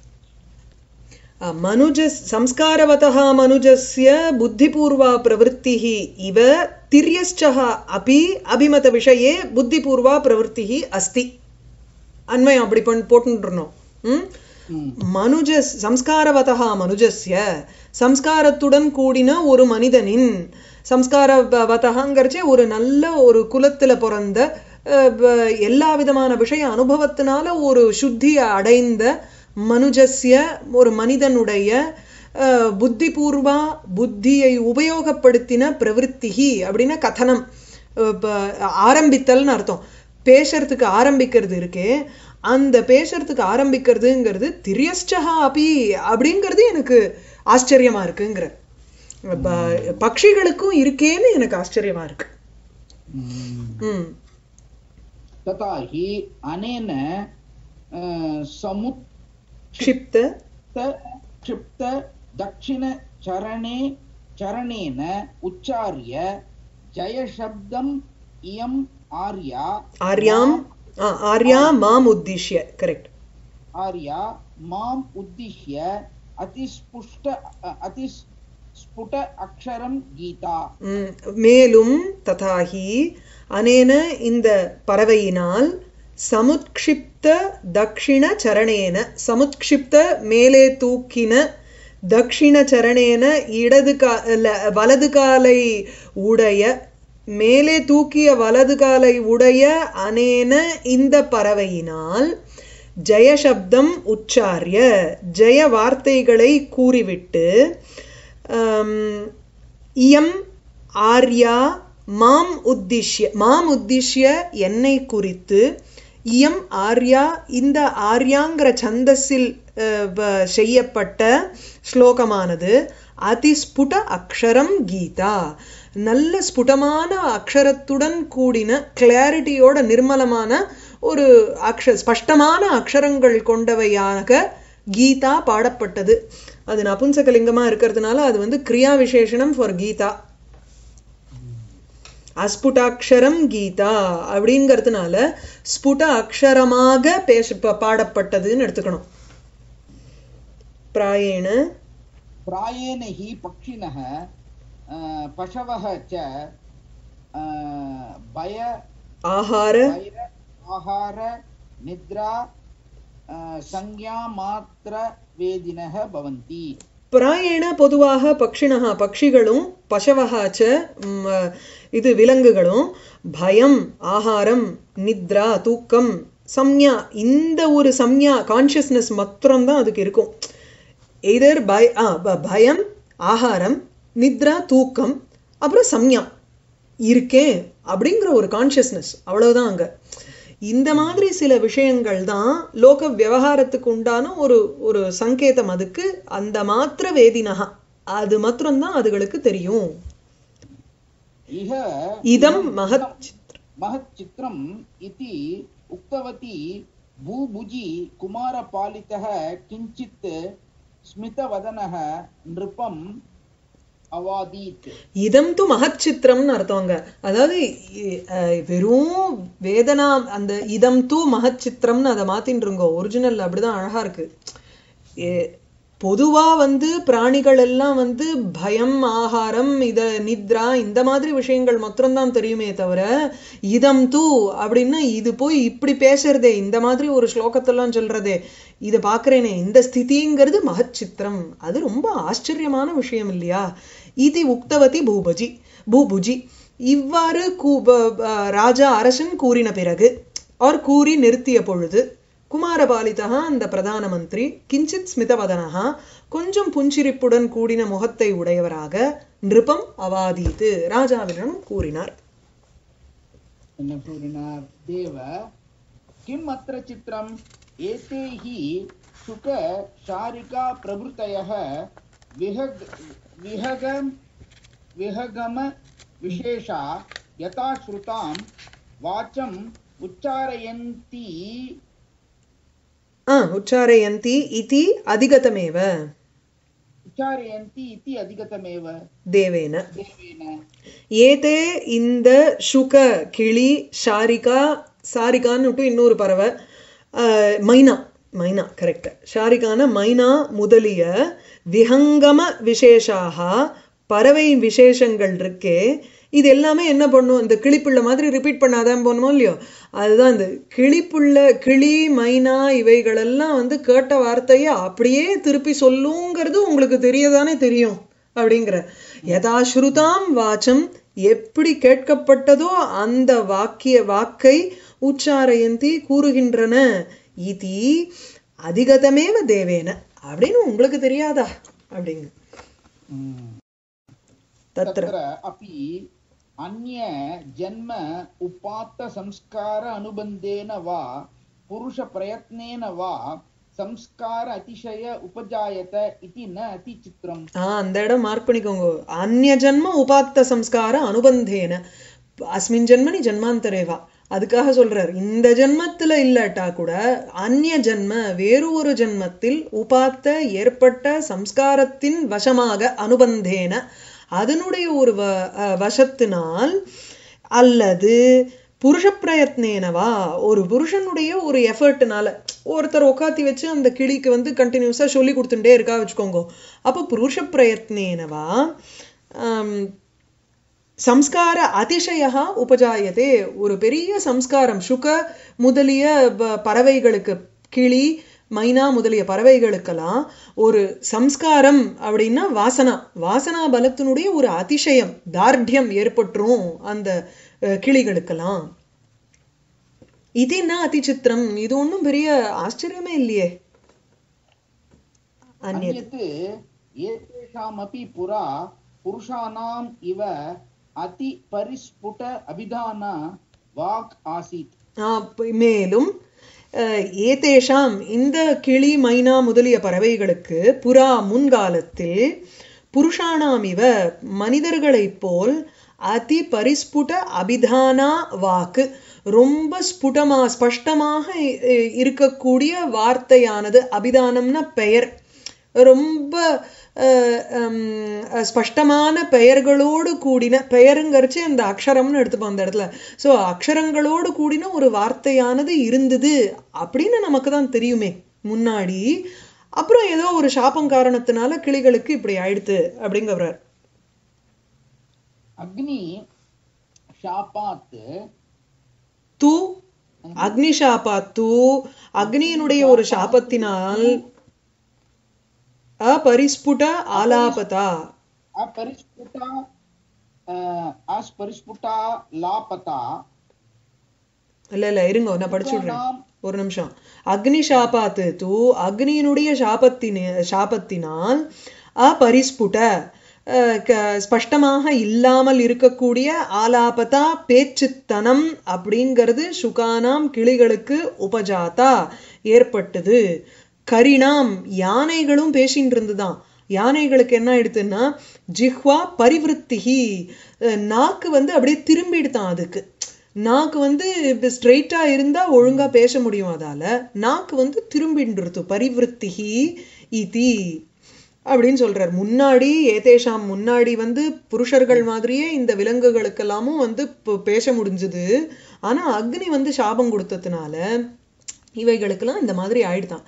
மனுஜ संस्कारवतः मनुजस्य बुद्धिपूर्वा प्रवृत्तिः इव तिर्यश्चः अपि अभिमतविषये बुद्धिपूर्वा प्रवृत्तिः अस्ति அன்வயம் அப்படி பண் போட்டுருணும் ம் ம். மனுஜ சம்ஸ்காரவதா மனுஜஸ்ய சம்ஸ்காரத்துடன் கூடின ஒரு மனிதனின் சம்ஸ்காரவதகாங்கிறச்சே ஒரு நல்ல ஒரு குலத்துல பிறந்த அஹ், வ- எல்லா விதமான விஷய அனுபவத்தினால ஒரு சுத்தியை அடைந்த மனுஜஸ்ய ஒரு மனிதனுடைய அஹ், புத்திபூர்வா புத்தியை உபயோகப்படுத்தின பிரவருத்திகி அப்படின்னா கதனம் அஹ், ப- ஆரம்பித்தல்னு அர்த்தம் பேசுறதுக்கு ஆரம்பிக்கிறது இருக்கே அந்த பேசுறதுக்கு ஆரம்பிக்கிறதுங்கிறது திரியஸ்டஹா அபி அப்படிங்கிறது எனக்கு ஆச்சரியமா இருக்குங்கிற ப- பட்சிகளுக்கும் இருக்கேன்னு எனக்கு ஆச்சரியமா இருக்கு ம் तथा हि अनेन अ, समुत्त क्षिप्त क्षिप्त दक्षिणचरणे चरणेन उच्चार्य जयशब्दम् इयम् आर्या ஆர்யாம் ஆ, ஆர்யா மாம் உத்திஷ்ய கரெக்ட் आर्या माम् उद्दिश्य अतिस्पुष्ट अ, अतिस्फुट अक्षरं गीता ம், மேலும் ததாகி அனேன இந்த பறவையினால் சமுத்க்ஷிப்த தக்ஷிண சரணேன சமுத்க்ஷிப்த மேலே தூக்கின தக்ஷிண சரணேன இடது கா இல்ல, வலது காலை உடைய மேலே தூக்கிய வலது காலை உடைய அனேன இந்த பறவையினால் ஜெயசப்தம் உச்சாரிய ஜெய வார்த்தைகளை கூறிவிட்டு ஆம், இயம் ஆர்யா மாம் உத்திஷ்ய மாம் உத்திஷ்ய என்னை குறித்து இயம் ஆர்யா இந்த ஆர்யாங்கிற சந்தஸில் அஹ், வ- செய்யப்பட்ட ஸ்லோகமானது அதிஸ்புட அக்ஷரம் கீதா நல்ல ஸ்புடமான அக்ஷரத்துடன் கூடின கிளாரிட்டியோட நிர்மலமான ஒரு அக்ஷ ஸ்பஷ்டமான அக்ஷரங்கள் கொண்டவையாக கீதா பாடப்பட்டது அது நபும்சகலிங்கமா இருக்கிறதுனால அது வந்து கிரியா விசேஷனம் ஃபார் கீதா அஸ்புடாட்சரம் கீதா அப்படிங்கிறதுனால ஸ்புட அக்ஷரமாக பேச ப- பாடப்பட்டதுன்னு எடுத்துக்கணும் பிராயேண प्रायेण हि पक्षिणः अ, पशवः च अ, भय ஆகார भैर आहार निद्रा अ, संज्ञामात्रवेदिनः भवन्ति பிராயேண பொதுவாக பக்ஷிணா பக்ஷிகளும் பசவகாச்ச இது விலங்குகளும் பயம் ஆகாரம் நித்ரா தூக்கம் சம்யா இந்த ஒரு சம்யா கான்ஷியஸ்னஸ் மாத்திரம்தான் அதுக்கு இருக்கும் எதர் பய ஆ, ப- பயம் ஆகாரம் நித்ரா தூக்கம் அப்புறம் சம்யா இருக்கேன் அப்படிங்கிற ஒரு கான்ஷியஸ்னஸ் அவ்வளவுதான் அங்க இந்த மாதிரி சில விஷயங்கள் தான் லோக விவகாரத்துக்கு உண்டான ஒரு ஒரு சங்கேதம் அதுக்கு அந்த மாத்திர வேதினகா அது மாத்திரம்தான் அதுகளுக்கு தெரியும் इह இதம் மகத் महच्चित्रम् इति उक्तवती भूभुजि कुमारपालितः किञ्चित् स्मितवदनः नृपम् अवादीत् இதம் து மகத் சித்திரம்னு அர்த்தவங்க அதாவது இ- அஹ், வெறும் வேதனா அந்த இதம் தூ மகத் சித்திரம்னு அதை மாத்தின்றுங்கோ ஒரிஜினல் அப்படிதான் அழகா இருக்கு ஏ- பொதுவா வந்து பிராணிகள் எல்லாம் வந்து பயம் ஆகாரம் இத நித்ரா இந்த மாதிரி விஷயங்கள் மாத்திரம்தான் தெரியுமே தவிர இதம் தூ அப்படின்னா இது போய் இப்படி பேசுறதே இந்த மாதிரி ஒரு ஸ்லோகத்தெல்லாம் சொல்றதே இதை பார்க்கறேனே இந்த ஸ்திதிங்கிறது மகத் சித்திரம் அது ரொம்ப ஆச்சரியமான விஷயம் இல்லையா இது உக்தவதி பூபஜி பூபுஜி இவ்வாறு கூ- ப- ப- ராஜா அரசன் கூறின பிறகு அவர் கூறி நிறுத்திய பொழுது குமாரபாலிதா அந்த பிரதான மந்திரி கிஞ்சித் ஸ்மிதவதனஹா கொஞ்சம் புஞ்சிரிப்புடன் கூடின முகத்தை உடையவராக நிருபம் அவாதீத்து ராஜாவிடம் கூறினார் पूरिणार् देव किम् अत्र चित्रम् एते हि शुक शारिका प्रभृतयः विहग विहगम विहगम विशेषा यथा श्रुतां वाचम् उच्चारयन्ती ஆ உச்சாரயந்தி இதி அதிகதமேவ उच्चारयन्ति इति अधिगतमेव தேவேன देवेन ஏதே இந்த சுக கிளி ஷாரிகா சாரிகான்னு இன்னொரு பறவை அஹ், மைனா மைனா கரெக்ட் ஷாரிகான மைனா முதலிய விஹங்கம விசேஷாக பறவை விசேஷங்கள் இருக்கே இது எல்லாமே என்ன பண்ணும் இந்த கிளிப்புள்ள மாதிரி ரிப்பீட் பண்ணாதான் போகணுமோ இல்லையோ அதுதான் இந்த கிளிப்புள்ள கிளி மைனா இவைகளெல்லாம் வந்து கேட்ட வார்த்தையை அப்படியே திருப்பி சொல்லுங்கிறது உங்களுக்கு தெரியதானே தெரியும் அப்படிங்கிற யதாஸ்ருதாம் வாச்சம் எப்படி கேட்கப்பட்டதோ அந்த வாக்கிய வாக்கை உச்சாரயந்தி கூறுகின்றன இதி அதிகதமேவ தேவேன அப்படின்னு உங்களுக்கு தெரியாதா அப்படிங்க தத்ர तत्र अपि अन्य जन्म उपात्त संस्कार अनुबन्धेन वा पुरुषप्रयत्नेन वा संस्कार अतिशय उपजायत इति न अतिचित्रम् ஆ அந்த இடம் மார்க் பண்ணிக்கோங்க அந்நிய ஜன்ம உபாத்த சம்ஸ்கார அனுபந்தேன அஸ்மின் ஜென்மனி ஜன்மாந்தரேவா அதுக்காக சொல்றார் இந்த ஜென்மத்துல இல்லாட்டா கூட அந்நிய ஜென்ம வேறு ஒரு ஜென்மத்தில் உபாத்த ஏற்பட்ட சம்ஸ்காரத்தின் வசமாக அனுபந்தேன அதனுடைய ஒரு வ அஹ் வசத்தினால் அல்லது புருஷ பிரயத்னேனவா ஒரு புருஷனுடைய ஒரு எஃபர்ட்னால ஒருத்தர் உட்காத்தி வச்சு அந்த கிளிக்கு வந்து கண்டினியூஸா சொல்லி கொடுத்துட்டே இருக்கா வச்சுக்கோங்க அப்போ புருஷ பிரயத்னேனவா ஆம், சம்ஸ்கார அதிசயா உபஜாயதே ஒரு பெரிய சம்ஸ்காரம் சுக முதலிய ப- பறவைகளுக்கு கிளி மைனா முதலிய பறவைகளுக்கெல்லாம் ஒரு சம்ஸ்காரம் அப்படின்னா வாசனா வாசனா பலத்தினுடைய ஒரு அதிசயம் தார்ಢ்யம் ஏற்பட்டுரும் அந்த அஹ், கிளிகளுக்கெல்லாம் இது என்ன அதிசித்திரம் இது ஒண்ணும் பெரிய ஆச்சரியமே இல்லையே அந்நியத் अन्यत् एतेषामपि पुरा पुरुषाणाम् इव अतिपरिस्फुट अभिधान वाक् आसीत् ஆ, ப- மேலும் அஹ், ஏதேஷாம் இந்த கிளி மைனா முதலிய பறவைகளுக்கு புறா முன்காலத்தில் புருஷானாம் இவ மனிதர்களைப் போல் அதி பரிஸ்புட அபிதானா வாக்கு ரொம்ப ஸ்புடமா ஸ்பஷ்டமாக இ- இ- இருக்கக்கூடிய வார்த்தையானது அபிதானம்னா பெயர் ரொம்ப அஹ், ஹம், அஹ், ஸ்பஷ்டமான பெயர்களோடு கூடின பெயருங்கிறச்சு அந்த அக்ஷரம்னு எடுத்துப்போம் அந்த இடத்துல ஸோ அக்ஷரங்களோடு கூடின ஒரு வார்த்தையானது இருந்தது அப்படின்னு நமக்கு தான் தெரியுமே முன்னாடி அப்புறம் ஏதோ ஒரு சாபம் காரணத்தினால கிளிகளுக்கு இப்படி ஆயிடுத்து அப்படிங்கிறார் அக்னி ஷாபாத் தூ அக்னி சாபாத்து அக்னியினுடைய ஒரு சாபத்தினால் அபரிஸ்புட ஆலாபதா अपरिस्फुटा अ, अस्परिस्फुटा लापता இல்ல இல்ல இருங்க நான் படிச்சு விடுறேன் நாம் ஒரு நிமிஷம் அக்னி சாபாத்து தூ அக்னியினுடைய சாபத்தின சாபத்தினால் அபரிஸ்புட அஹ், க- ஸ்பஷ்டமாக இல்லாமல் இருக்கக்கூடிய ஆலாபதா பேச்சுத்தனம் அப்படிங்கிறது சுகானாம் கிளிகளுக்கு உபஜாதா ஏற்பட்டது கரிணாம் யானைகளும் பேசின்னு இருந்துதான் யானைகளுக்கு என்ன ஆயிடுதுன்னா ஜிஹ்வா பரிவிருத்திகி அஹ், நாக்கு வந்து அப்படியே திரும்பிடுதான் அதுக்கு நாக்கு வந்து இப்போ ஸ்ட்ரெயிட்டாக இருந்தால் ஒழுங்காக பேச முடியும் அதால நாக்கு வந்து திரும்பின்றது பரிவிருத்திகி இதி அப்படின்னு சொல்றார் முன்னாடி ஏதேஷாம் முன்னாடி வந்து புருஷர்கள் மாதிரியே இந்த விலங்குகளுக்கெல்லாமும் வந்து ப- பேச முடிஞ்சுது ஆனா அக்னி வந்து சாபம் கொடுத்ததுனால இவைகளுக்கெல்லாம் இந்த மாதிரி ஆயிடுதான்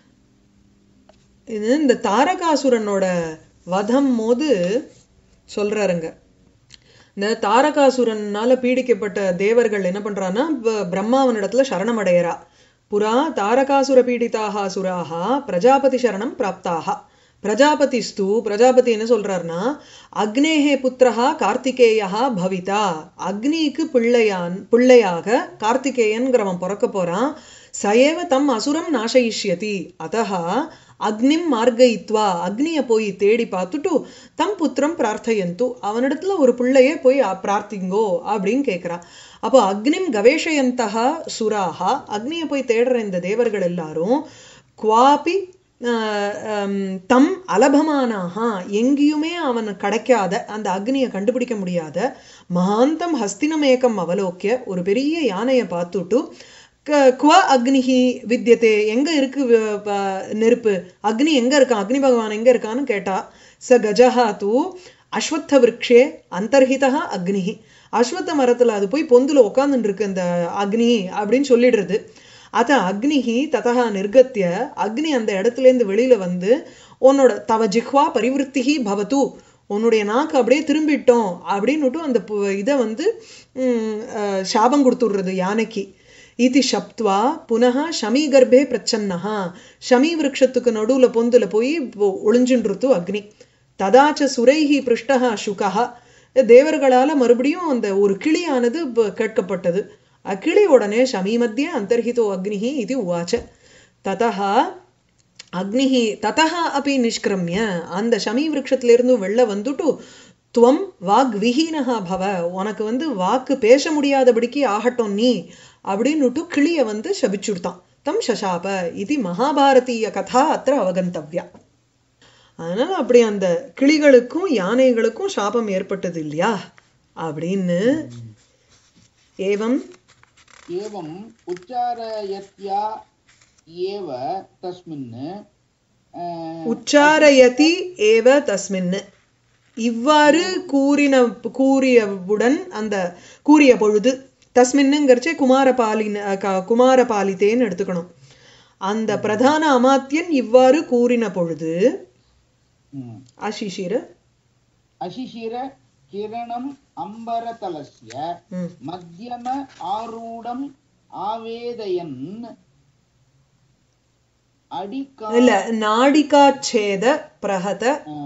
இது இந்த தாரகாசுரனோட வதம் போது சொல்றாருங்க இந்த தாரகாசுரனால பீடிக்கப்பட்ட தேவர்கள் என்ன பண்றான்னா ப- பிரம்மாவனிடத்துல சரணம் அடையறா புறா தாரகாசுர பீடிதாக சுராக பிரஜாபதி சரணம் பிராப்தாக பிரஜாபதிஸ்து பிரஜாபதி என்ன சொல்றாருன்னா அக்னேஹே புத்திரஹா கார்த்திகேயா பவிதா அக்னிக்கு பிள்ளையான் பிள்ளையாக கார்த்திகேயன்கிறவன் பிறக்க போறான் சயேவ தம் அசுரம் நாசயிஷ்யதி அதஹா அக்னிம் மார்கயித்வா அக்னிய போய் தேடி பார்த்துட்டு தம் புத்திரம் பிரார்த்தையந்து அவனிடத்துல ஒரு பிள்ளைய போய் அ- பிரார்த்திங்கோ அப்படின்னு கேட்கிறா அப்போ அக்னிம் கவேஷயந்தகா சுராஹா அக்னிய போய் தேடுற இந்த தேவர்கள் எல்லாரும் குவாபி ஆஹ், ஹம், தம் அலபமானாகா எங்கேயுமே அவன் கிடைக்காத அந்த அக்னியை கண்டுபிடிக்க முடியாத மகாந்தம் ஹஸ்தினமேகம் அவலோக்கிய ஒரு பெரிய யானையை பார்த்துட்டு க- குவ அக்னிஹி வித்யதே எங்க இருக்கு வ- ப- நெருப்பு அக்னி எங்க இருக்கான் அக்னி பகவான் எங்க இருக்கான்னு கேட்டா ச கஜஹா தூ அஸ்வத்த விரக்ஷே அந்தர்ஹிதா அக்னிஹி அஸ்வத்த மரத்துல அது போய் பொந்துல உட்காந்துட்டு இருக்கு அந்த அக்னி அப்படின்னு சொல்லிடுறது அத அக்னிஹி ததா நிர்கத்திய அக்னி அந்த இடத்துல இருந்து வெளியில வந்து உன்னோட தவ ஜிஹ்வா பரிவிருத்திஹி பவத்து உன்னுடைய நாக்கு அப்படியே திரும்பிட்டோம் அப்படின்னுட்டு அந்த பு- இதை வந்து ம், அஹ், சாபம் கொடுத்துடுறது யானைக்கு இது சப்த்வா புனः ஷமி கர்ப்பே பிரச்சன்னஹா ஷமி விருட்சத்துக்கு நடுவுல பொந்துல போய் ஒ- ஒளிஞ்சுன்றுத்து அக்னி ததாச்ச சுரைஹி பிருஷ்டஹா சுகஹா தேவர்களால மறுபடியும் அந்த ஒரு கிளியானது ப- கேட்கப்பட்டது அக்கிளி உடனே ஷமி மத்திய அந்தர்ஹிதோ அக்னிஹி இது உவாச்ச ததா அக்னிஹி ததா அப்படி நிஷ்கிரமிய அந்த ஷமி விருட்சத்திலிருந்து வெளில வந்துட்டு துவம் வாக் விஹீனஹா பவ உனக்கு வந்து வாக்கு பேச முடியாதபடிக்கு ஆகட்டும் நீ அப்படின்னுட்டு கிளிய வந்து சபிச்சுடுத்தான் தம் சசாப இது மகாபாரதீய கதா அத்திர அவகந்தவ்யா அதனால அப்படி அந்த கிளிகளுக்கும் யானைகளுக்கும் சாபம் ஏற்பட்டது இல்லையா அப்படின்னு ஏவம் एवम् उच्चारयत्या एव तस्मिन् अ, உச்சாரயதி ஏவ தஸ்மின் இவ்வாறு கூறின கூறியவுடன் அந்த கூறிய பொழுது தஸ்மின்னுங்கிறச்சே குமாரபாலின க- குமாரபாலிதேன்னு எடுத்துக்கணும் அந்த பிரதான அமாத்தியன் இவ்வாறு கூறின பொழுது ம். ஆஷிஷிர अशिशिर किरणम् अम्बरतलस्य ம் मध्यम आरूढम् आवेदयन् अडिका இல்ல நாடிகாச்சேத பிரஹத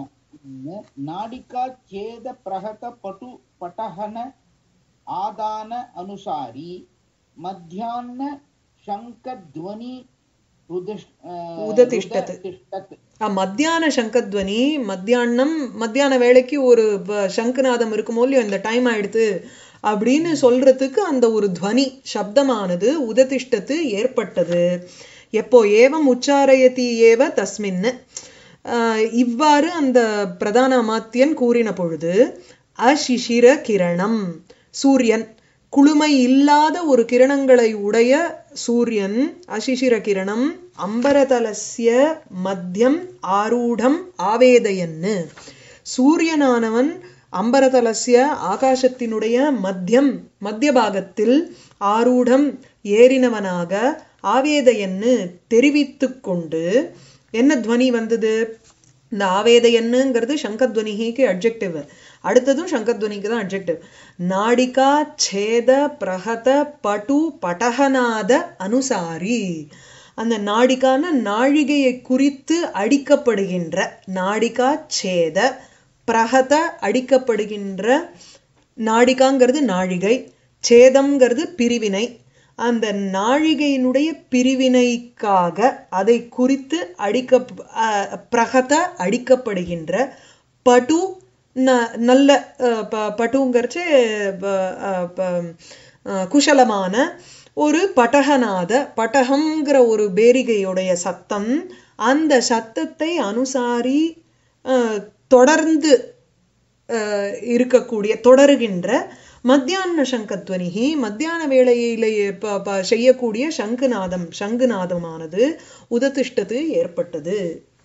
नाडिकाच्छेद प्रहत पटु पटहन आदान अनुसारी मध्याह्न शङ्खध्वनि उदिष्- अ, उदतिष्ठत्. उदतिष्ठत् ஆ, மத்தியான சங்கத்வனி மத்தியானம் மத்தியான வேளைக்கு ஒரு வ- சங்குநாதம் இருக்குமோ இல்லையோ இந்த டைம் ஆயிடுது அப்படின்னு சொல்றதுக்கு அந்த ஒரு துவனி சப்தமானது உததிஷ்டத்து ஏற்பட்டது எப்போ ஏவம் உச்சாரயதி ஏவ தஸ்மின் ஆஹ், இவ்வாறு அந்த பிரதான அமாத்தியன் கூறின பொழுது அசிசிர கிரணம் சூரியன் குளுமை இல்லாத ஒரு கிரணங்களை உடைய சூரியன் அசிசிர கிரணம் அம்பரதலஸ்ய மத்தியம் ஆரூடம் ஆவேதயன்னு சூரியனானவன் அம்பரதலஸ்ய ஆகாசத்தினுடைய மத்தியம் மத்திய பாகத்தில் ஆரூடம் ஏறினவனாக ஆவேதையன்னு தெரிவித்துக் கொண்டு என்ன துவனி வந்தது இந்த ஆவேதையன்னுங்கிறது சங்கத்வனிக்கு அட்ஜெக்டிவ் அடுத்ததும் சங்கத்வனிக்கு தான் அட்ஜெக்டிவ் நாடிகா சேத பிரஹத படு படகநாத அனுசாரி அந்த நாடிகான நாழிகையை குறித்து அடிக்கப்படுகின்ற நாடிகா சேத பிரஹத அடிக்கப்படுகின்ற நாடிகாங்கிறது நாழிகை சேதம்ங்கிறது பிரிவினை அந்த நாழிகையினுடைய பிரிவினைக்காக அதை குறித்து அடிக்க அஹ், பிரகத அடிக்கப்படுகின்ற படு ந- நல்ல அஹ், ப- பட்டுங்கிறச்சு ப- அஹ், ப- அஹ், குஷலமான ஒரு பட்டகநாத பட்டகம்ங்கிற ஒரு பேரிகையுடைய சத்தம் அந்த சத்தத்தை அனுசாரி அஹ், தொடர்ந்து அஹ், இருக்கக்கூடிய தொடருகின்ற மத்தியான சங்கத்வனிகி மத்தியான வேளையிலே ப- ப- செய்யக்கூடிய சங்குநாதம் சங்குநாதமானது உததிஷ்டத்து ஏற்பட்டது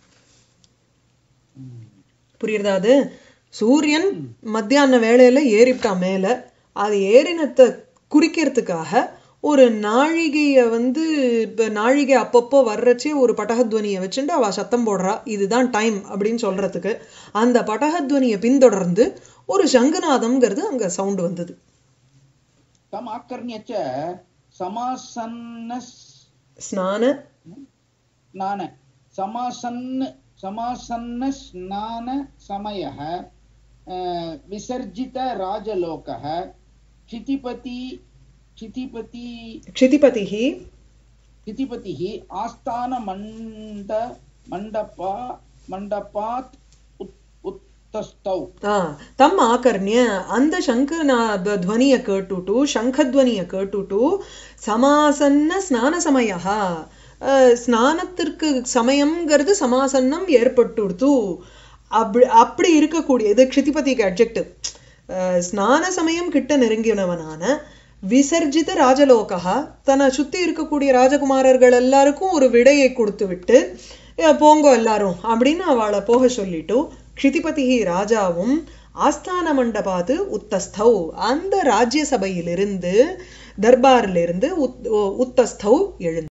புரியுறதா அது சூரியன் மத்தியான வேளையில ஏறிட்டான் மேல அது ஏறினத்தை குறிக்கிறதுக்காக ஒரு நாழிகைய வந்து இப்ப நாழிகை அப்பப்போ வர்றச்சே ஒரு பட்டகத்வனியை வச்சுட்டு அவ சத்தம் போடுறா இதுதான் டைம் அப்படின்னு சொல்றதுக்கு அந்த பட்டகத்வனியை பின்தொடர்ந்து ஒரு சங்குநாதம்ங்கிறது அங்க சவுண்ட் வந்தது तम् आकर्ण्य च समासन्न ஸ்நான स्नान समासन्न समासन्न स्नान समयः अ, विसर्जित राजलोकः क्षितिपति क्षितिपति க்ஷிதிபதிஹி क्षितिपतिः आस्थानमण्ड मण्डपा मण्डपात् उत् उत्तस्थौ ஆ தம் ஆகர்ணிய அந்த சங்கு துவனியை கேட்டுட்டு சங்கத்வனியை கேட்டுட்டு சமாசன்ன ஸ்நான சமயா ஸ்நானத்திற்கு சமயம்ங்கிறது சமாசன்னம் ஏற்பட்டுடுத்து அப்படி அப்படி இருக்கக்கூடிய இது க்ஷிதிபதிக்கு அட்ஜெக்டிவ் ஸ்நான சமயம் கிட்ட நெருங்கினவனான விசர்ஜித ராஜலோகா தன்னை சுத்தி இருக்கக்கூடிய ராஜகுமாரர்கள் எல்லாருக்கும் ஒரு விடையை கொடுத்து விட்டு "ஏ, போங்கோ எல்லாரும் அப்படின்னு அவளை போக சொல்லிட்டு க்ஷிதிபதி ராஜாவும் ஆஸ்தான மண்டபாத்து உத்தஸ்தௌ அந்த ராஜ்யசபையிலிருந்து தர்பாரிலிருந்து உத் உத்தஸ்தௌ எழுந்தார்